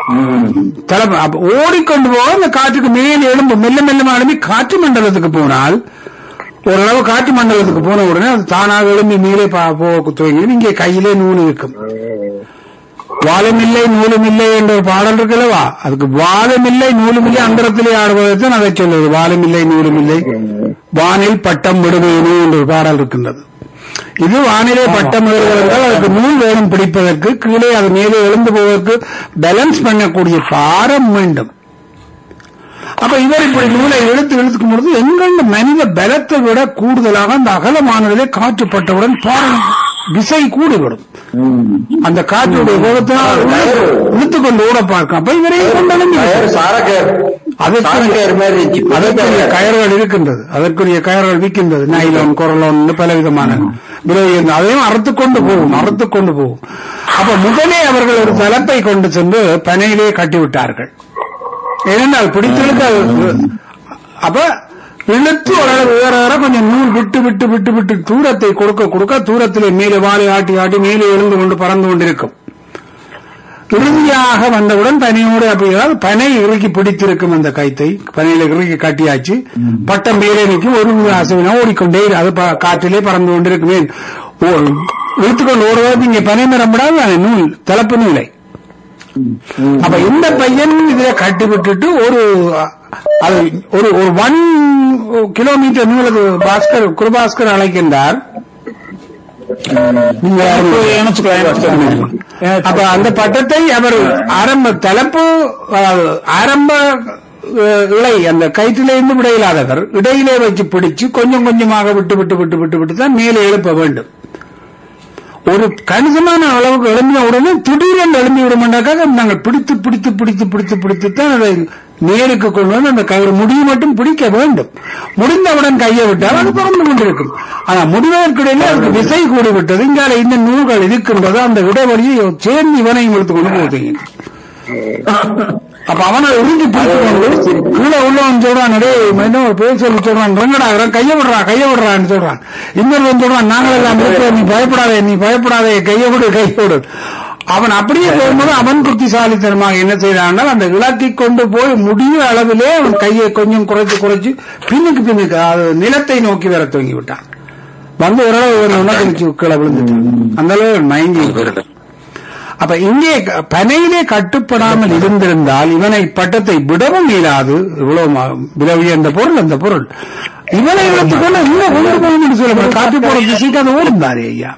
Speaker 1: தலை அப்ப ஓடிக்கொண்டு போக அந்த காற்றுக்கு மேலே எழும்பு மெல்ல மெல்ல எழும்பி காற்று மண்டலத்துக்கு போனால் ஓரளவு காற்று மண்டலத்துக்கு போன உடனே அது தானாக எழும்பி மேலே பா- போக துவங்கி இங்கே கையிலே நூல் இருக்கும் வாழுமில்லை நூலுமில்லை என்ற ஒரு பாடல் இருக்குல்லவா அதுக்கு வாழுமில்லை நூலுமில்லை அந்தரத்திலே ஆடுவதைத்தான் அதை சொல்லுது வாழுமில்லை நூலுமில்லை வானில் பட்டம் விடுவேனே என்ற ஒரு பாடல் இருக்கின்றது இது வானிலே பட்டம் விடுவதென்றால் அதுக்கு நூல் வேணும் பிடிப்பதற்கு கீழே அது மேலே எழுந்து போவதற்கு பேலன்ஸ் பண்ணக்கூடிய பாரம் வேண்டும் அப்ப இவர் இப்படி நூலை இழுத்து இழுத்துக்கும் பொழுது எங்கெங்க மனித பலத்தை விட கூடுதலாக அந்த அகலமானதிலே காற்று பட்டவுடன் பாரம் விசை கூடிவிடும் அந்த காற்றுடைய வேகத்தினால் இழுத்துக் கொண்டு ஓட பார்க்கும் அப்ப இவரே கொண்டு
Speaker 2: சாரக்கர்
Speaker 1: அதற்குரிய
Speaker 2: சாரக்கர் மாதிரி இருந்துச்சு.
Speaker 1: அதற்குரிய கயர்கள் இருக்கின்றது அதற்குரிய கயர்கள் விற்கின்றது நைலோன் குரலோன் பல விதமான விலை உயர்ந்த அதையும் அறுத்து கொண்டு போகும் அறுத்து கொண்டு போகும் அப்ப முதலே அவர்கள் ஒரு தலப்பை கொண்டு சென்று பனையிலே கட்டிவிட்டார்கள் ஏனென்றால் பிடித்திழுக்க அப்ப இழுத்து ஓரளவு வேற வேற கொஞ்சம் நூல் விட்டு விட்டு விட்டு விட்டு தூரத்தை கொடுக்க கொடுக்க தூரத்திலே மேலே வாழை ஆட்டி ஆட்டி மேலே எழுந்து கொண்டு பறந்து கொண்டிருக்கும் இறுதியாக வந்தவுடன் பனையோடு அப்படியால் பனை இறுக்கி பிடித்திருக்கும் அந்த கைத்தை பனையில இறுக்கி கட்டியாச்சு பட்டம் மேலே நிற்கும் ஒரு அசைவினா ஓடிக்கொண்டே இரு. அது ப- காற்றிலே பறந்து கொண்டிருக்குமே இழுத்துக்கொண்டு ஓடுவது இங்கே பனை மரம் விடாது அது நூல் தலப்பு நூலை அப்ப இந்த பையன் இதுல கட்டி விட்டுட்டு ஒரு அது ஒரு ஒரு ஒன் கிலோமீட்டர் நூலுக்கு பாஸ்கர் குருபாஸ்கர் அழைக்கின்றார் நீங்க யாரும் அப்ப அந்த பட்டத்தை அவர் ஆரம்ப தலைப்பு அதாவது ஆரம்ப அஹ், இலை அந்த கயிற்றிலே இருந்து விடையில்லாதவர் இடையிலே வச்சு பிடிச்சு கொஞ்சம் கொஞ்சமாக விட்டு விட்டு விட்டு விட்டு விட்டு தான் மேலே எழுப்ப வேண்டும் ஒரு கணிசமான அளவுக்கு எழும்பின உடனே திடீரென்று எழும்பி விடுமாண்டாக்காக நாங்கள் பிடித்து பிடித்து பிடித்து பிடித்து பிடித்து தான் அதை நேருக்கு கொண்டு வந்து அந்த கயிறு முடிவு மட்டும் பிடிக்க வேண்டும் முடிந்தவுடன் கையை விட்டால் அது பறந்து கொண்டிருக்கும் ஆனா முடிவதற்கிடையிலே அதுக்கு விசை கூடி விட்டது இங்கால இந்த நூல்கள் இருக்கின்றதோ அந்த இடைவெளியை சேர்ந்து இவனையும் எடுத்து கொண்டு போகுது அப்ப அவனை உறிஞ்சி பிடித்து கொண்டு கீழே உள்ளவன் சொல்றான் டே என்ன ஒரு பேர் சொல்லி சொல்றான் ரங்கடா கைய விடுறா கைய விடுறான்னு சொல்றான் இன்னொருவன் சொல்றான் நாங்கள் எல்லாம் இருக்கிறோம், நீ பயப்படாதே நீ பயப்படாதே கைய விடு கைய விடு அவன் அப்படியே போகும்போது அவன் புத்திசாலித்தனமாக என்ன செய்யறான்னா அந்த இலக்கை கொண்டு போய் முடிவு அளவிலே அவன் கையை கொஞ்சம் குறைச்சு குறைச்சு பின்னுக்கு பின்னுக்கு அது நிலத்தை நோக்கி வர துவங்கி விட்டான் வந்து ஓரளவு ஒரு உணர்ச்சி கீழே விழுந்துட்டான் அந்த அளவு மயங்கி அப்ப இங்கே க- பனையிலே கட்டுப்படாமல் இருந்திருந்தால் இவனை பட்டத்தை விடவும் இயலாது இவ்வளவு ம- விலை உயர்ந்த பொருள் அந்த பொருள் இவனை எடுத்துக்கொண்டு இன்னும் கொண்டு போகணும்னு சொல்ல காட்டு போற திசைக்கு அது ஓடும் தாரே ஐயா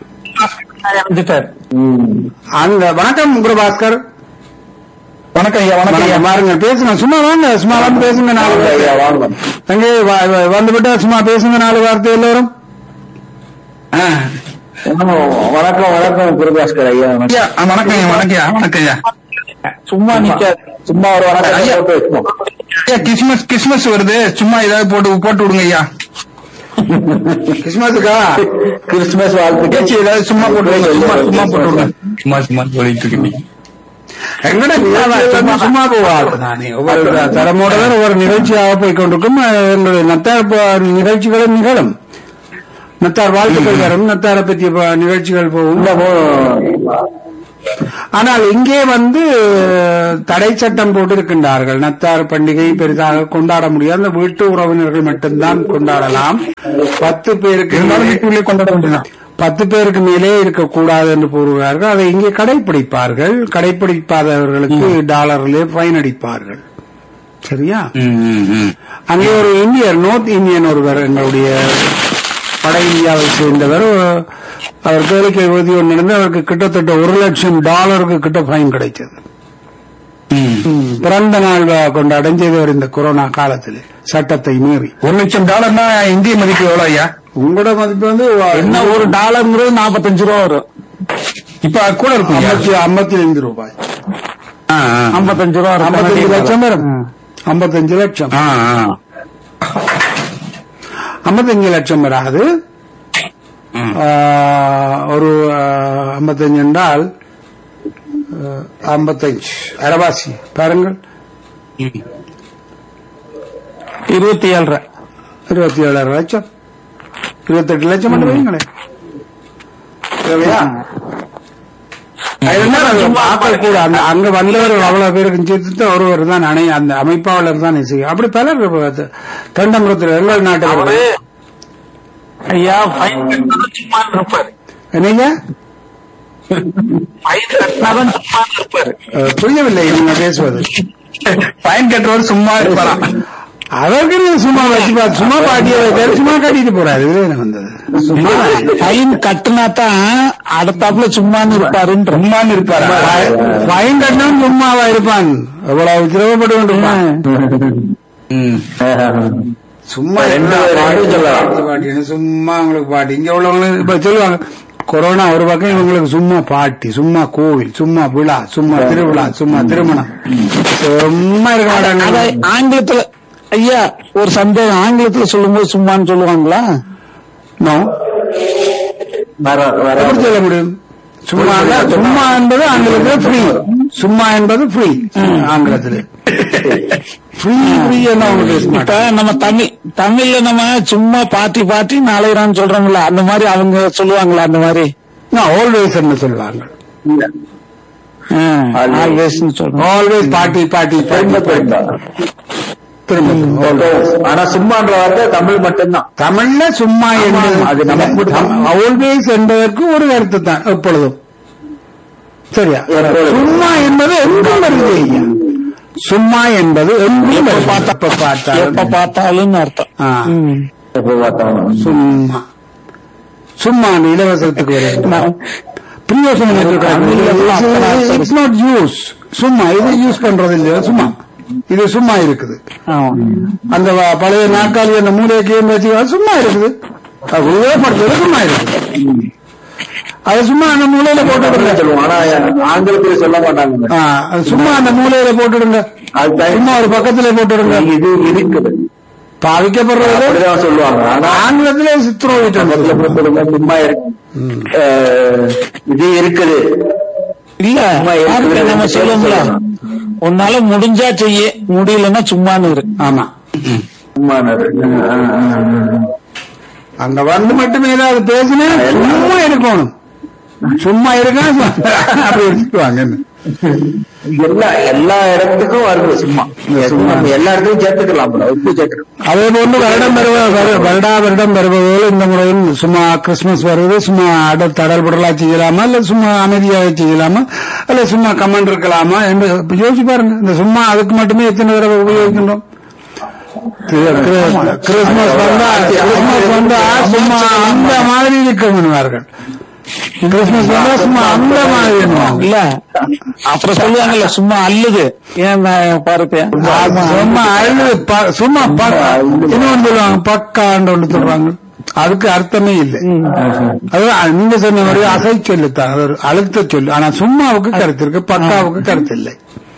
Speaker 1: அந்த வணக்கம் குருபாஸ்கர்
Speaker 2: வணக்கம் ஐயா வணக்கம் ஐயா
Speaker 1: வணக்கம் பாருங்க பேசுங்க சும்மா வாங்க சும்மா வந்து பேசுங்க நாலு
Speaker 2: வாங்க ஐயா, வாங்க.
Speaker 1: தங்க வந்து விட்டா சும்மா பேசுங்க நாலு வார்த்தை எல்லாரும் ஆ.
Speaker 2: வணக்கம் வணக்கம் குருபாஸ்கர் ஐயா வணக்கம்.
Speaker 1: ஐயா, ஆ, வணக்கம் ஐயா, வணக்கம் ஐயா, வணக்கம் ஐயா
Speaker 2: சும்மா நிக்க சும்மா ஒரு வணக்கம்
Speaker 1: ஐயா.
Speaker 2: போட்டு வைப்போம்.
Speaker 1: ஐயா கிறிஸ்மஸ் கிறிஸ்மஸ் வருது சும்மா ஏதாவது போட்டு போட்டு விடுங்க ஐயா கிறிஸ்மஸுக்கா
Speaker 2: கிறிஸ்துமஸ் வாழ்த்துக்கள்
Speaker 1: பேச்சு ஏதாவது சும்மா போட்டு விடுங்க சும்மா சும்மா போட்டு விடுங்க சும்மா சும்மா சொல்லிட்டு இருக்கீங்க எங்கடா சும்மா சும்மா போவாது நானே ஒவ்வொரு தரமோட தான் ஒவ்வொரு நிகழ்ச்சியாக போய் கொண்டிருக்கும் அஹ், எங்களுடைய நத்தார் ப- நிகழ்ச்சிகளும் நிகழும் நத்தார் வாழ்த்துக்கள் வரும் நத்தாரை பற்றிய ப- நிகழ்ச்சிகள் போகும் ஆனால் இங்கே வந்து தடை சட்டம் போட்டிருக்கின்றார்கள் நத்தார் பண்டிகை பெரிதாக கொண்டாட முடியாது அந்த வீட்டு உறவினர்கள் மட்டும்தான் கொண்டாடலாம் பத்து பேருக்கு கொண்டாட முடியும் பத்து பேருக்கு மேலே இருக்கக்கூடாது என்று கூறுகிறார்கள் அதை இங்கே கடைபிடிப்பார்கள் கடைபிடிக்காதவர்களுக்கு டாலரிலே ஃபைன் அடிப்பார்கள் சரியா அங்கே ஒரு இந்தியர் நோர்த் இந்தியன் ஒருவர் எங்களுடைய வட இந்தியாவை சேர்ந்தவர் அவர் கேளிக்கை உறுதி ஒன்று நடந்து அவருக்கு கிட்டத்தட்ட ஒரு லட்சம் டாலருக்கு கிட்ட ஃபைன் கிடைச்சது ம். பிறந்த நாள் வ- கொண்டாடம் செய்தவர் இந்த கொரோனா காலத்தில் சட்டத்தை மீறி ஒரு லட்சம் டாலர்னா இந்திய மதிப்பு எவ்வளவு ஐயா உங்களோட மதிப்பு வந்து
Speaker 3: என்ன ஒரு டாலர்ங்கிறது நாற்பத்தஞ்சு ரூபா வரும்
Speaker 1: இப்ப கூட இருக்கும் ஐம்பத்தி ஐம்பத்தி ஐந்து ரூபாய்
Speaker 3: ஐம்பத்தஞ்சு ரூபா வரும்.
Speaker 1: ஐம்பத்தஞ்சு லட்சம் வரும் ஐம்பத்தஞ்சு லட்சம் ஐம்பத்தஞ்சு லட்சம் வராது ஆ, ஒரு ஐம்பத்தஞ்சு என்றால் ஐம்பத்தஞ்சு அரவாசி பாருங்கள்
Speaker 3: இருபத்தி ஏழரை
Speaker 1: இருபத்தி ஏழரை லட்சம் இருபத்தெட்டு லட்சம் மட்டும் வைங்களேன் தேவையா அதனால அது பார்க்க கூட அந்த அங்க வந்தவர்கள் அவ்வளவு பேருக்கு சேர்த்து ஒருவர் தான் அணை அந்த அமைப்பாளர் தான் செய்யும் அப்படி பலர் இருப்பாங்க. தொண்டமுகத்தில் எங்கள்
Speaker 3: அவரு
Speaker 1: நாட்டு
Speaker 3: ஐயா ஃபைன் கட்டினாதான் சும்மா இருப்பாரு
Speaker 1: என்னங்க
Speaker 3: ஃபைன் கட்டினாதான் சும்மா இருப்பாரு
Speaker 1: அஹ், புரியவில்லை நீங்க பேசுவது
Speaker 2: பயன் கட்டுறவர் சும்மா இருப்பாராம்
Speaker 1: அதற்கு நீங்க சும்மா வச்சு பார்த்து சும்மா பாட்டியை வைக்காரு சும்மா கட்டிட்டு போறாரு இதுல என்ன வந்தது சும்மா
Speaker 3: ஃபைன் கட்டினா தான் அடுத்தாப்புல சும்மான்னு இருப்பாருன்ற
Speaker 2: சும்மான்னு இருப்பாரா
Speaker 1: பயன் கட்டினவன் சும்மாவா இருப்பான் எவ்வளவு சிரமப்பட்டு கொண்டிருப்பான் சும்மா
Speaker 2: ரெண்டு
Speaker 1: என்ன பாட்டு
Speaker 2: சொல்லலாம்.
Speaker 1: பாட்டு பாட்டின்னு சும்மா உங்களுக்கு பாட்டு இங்க உள்ளவங்களுக்கு இப்ப சொல்லுவாங்க கொரோனா ஒரு பக்கம் இவங்களுக்கு சும்மா பாட்டி சும்மா கோவில் சும்மா விழா சும்மா திருவிழா சும்மா திருமணம் சும்மா இருக்க
Speaker 3: அத
Speaker 1: மாட்டாங்க
Speaker 3: ஆங்கிலத்துல ஐயா ஒரு சந்தேகம் ஆங்கிலத்துல சொல்லும்போது சும்மான்னு சொல்லுவாங்களா
Speaker 1: No. எப்படி சொல்ல முடியும் சும்மா சும்மா என்பது ஆங்கிலத்தில் ஃப்ரீ சும்மா என்பது ஃப்ரீ ஆங்கிலத்தில் ஃப்ரீ ஃப்ரீ என்ன அவங்க பேச
Speaker 3: இப்ப
Speaker 1: மாட்டாங்க
Speaker 3: நம்ம தமிழ் தமிழ்ல நம்ம சும்மா பாட்டி பாட்டி நாளையறான்னு சொல்றோம்ல அந்த மாதிரி அவங்க சொல்லுவாங்களா அந்த மாதிரி
Speaker 1: ஆல்வேஸ் என்ன சொல்லுவாங்க
Speaker 3: ஆல்வேஸ்னு சொல்றோம்
Speaker 1: ஆல்வேஸ் பாட்டி பாட்டி
Speaker 2: பெருமை பெருமை
Speaker 1: திரும்ப always.
Speaker 2: ஆனா சும்மான்ற வார்த்தை தமிழ் மட்டும்தான்
Speaker 1: தமிழ்ல சும்மா என்பது
Speaker 2: அது நமக்கு மட்டும்
Speaker 1: ஆல்வேஸ் என்பதற்கு ஒரு கருத்து தான் எப்பொழுதும் சரியா
Speaker 2: எப்பொழுதும்.
Speaker 1: சும்மா என்பது எங்கும் வருது ஐயா. சும்மா என்பது எங்கும் வருது.
Speaker 3: பார்த்தா-
Speaker 1: எப்ப பார்த்தாலும்
Speaker 3: எப்ப பார்த்தாலும் அர்த்தம்
Speaker 1: ஆ.
Speaker 3: ம்.
Speaker 2: எப்ப பார்த்தாலும்
Speaker 1: சும்மா சும்மா அந்த இலவசத்துக்கு வருது இட்ஸ் நாட் யூஸ் சும்மா இது யூஸ் பண்றது இல்லையா சும்மா இது சும்மா இருக்குது
Speaker 3: ஆமா.
Speaker 1: அந்த வ- பழைய நாற்காலி அந்த மூலைக்கு வச்சு அது சும்மா இருக்குது அது உபயோகப்படுத்துறது சும்மா இருக்குது அது சும்மா அந்த மூலையில போட்டுடுங்க
Speaker 2: சொல்லுவோம் ஆனா ஆங்கிலத்துல சொல்ல மாட்டாங்க
Speaker 1: ஆ, அது சும்மா அந்த மூலையில போட்டுடுங்க
Speaker 2: அது தனி-
Speaker 1: சும்மா ஒரு பக்கத்துல போட்டுடுங்க
Speaker 2: இது இருக்குது
Speaker 1: பாவிக்கப்படுறது
Speaker 2: அப்படிதான் சொல்லுவாங்க ஆனா
Speaker 1: ஆங்கிலத்திலே சித்திரம்
Speaker 2: முதல்ல போட்டுடுங்க, சும்மா இருக்கு அஹ், இது இருக்குது
Speaker 3: இல்ல
Speaker 2: சும்மா இருக்கிறது
Speaker 3: பாருங்க, நம்ம
Speaker 2: ரெண்டு
Speaker 3: சொல்லுவோம்ல
Speaker 2: பேரும்
Speaker 3: உன்னால முடிஞ்சா செய்ய முடியலன்னா சும்மான்னு இரு
Speaker 1: ஆமா
Speaker 2: சும்மா இருக்கு. அஹ், அஹ், அஹ்.
Speaker 1: அங்க வந்து மட்டுமே ஏதாவது பேசினா சும்மா இருக்கணும் சும்மா இருக்கா அப்படி எடுத்துக்குவாங்க
Speaker 2: எல்லா எல்லா இடத்துக்கும் வருது சும்மா சும்மா எல்லா இடத்துக்கும் சேர்த்துக்கலாம் போல, உப்பு சேர்த்துக்கலாம்
Speaker 1: அதே போன்று வருடம் வருவ வரு- வருடா வருடம் வருவதோடு இந்த முறையில் சும்மா கிறிஸ்துமஸ் வருவது சும்மா அடல் தடல் புடலா செய்யலாமா இல்ல சும்மா அமைதியாக செய்யலாமா இல்ல சும்மா கமெண்ட் இருக்கலாமா என்று இப்ப யோசிச்சு பாருங்க இந்த சும்மா அதுக்கு மட்டுமே எத்தனை தடவை உபயோகிக்கின்றோம் கிறிஸ்துமஸ் வந்தா கிறிஸ்துமஸ் வந்தா சும்மா அந்த மாதிரி இருக்க பண்ணுவார்கள் கிறிஸ்துமஸ் வந்தா சும்மா அந்த மாதிரி பண்ணுவாங்க.
Speaker 3: இல்ல அப்புறம் சொல்லுவாங்கல்ல சும்மா அல்லுது ஏன் நான் பாருப்பேன்
Speaker 1: சும்மா அழுது ப- சும்மா ப- இன்னொன்னு சொல்லுவாங்க பக்காண்டு ஒன்று சொல்றாங்க அதுக்கு அர்த்தமே இல்லை அதுதான் நீங்க சொன்ன மாதிரி அசை சொல்லுத்தான் அது ஒரு அழுத்த சொல்லு ஆனா சும்மாவுக்கு கருத்து இருக்கு பக்காவுக்கு கருத்து இல்லை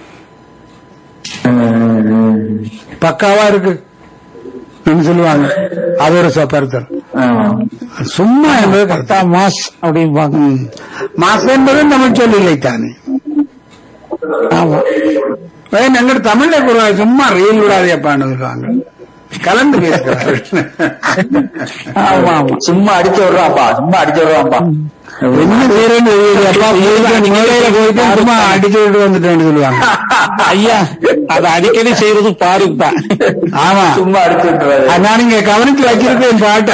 Speaker 1: பக்காவா இருக்கு ன்னு சொல்லுவாங்க அது ஒரு கருத்தல் சும்மா என்பது கருத்து
Speaker 3: மாஸ் அப்படிம்பாங்க
Speaker 1: ம். மாசம் என்பது தமிழ் சொல் இல்லை தானே
Speaker 3: ஆமா
Speaker 1: ஏன் எங்க தமிழ்ல கூட சும்மா ரீல் விடாதேப்பான்னு சொல்லுவாங்க கலந்து பேசுகிறார்கள்
Speaker 3: ஆமா ஆமா
Speaker 2: சும்மா அடிச்சு விடுறாப்பா சும்மா அடிச்சு விடுறாப்பா
Speaker 1: என்ன செய்யறேன்னு தெரியலையப்பா போயிட்டு மூலையில போயிட்டு சும்மா அடிச்சு விட்டு வந்துட்டேன்னு சொல்லுவாங்க
Speaker 3: ஐயா அது அடிக்கடி செய்யறது பாருப்பா
Speaker 1: ஆமா
Speaker 2: சும்மா அடிச்சு விட்டுறாரு
Speaker 1: நான் நீங்க கவனிச்சு வச்சிருக்கேன் பாட்டு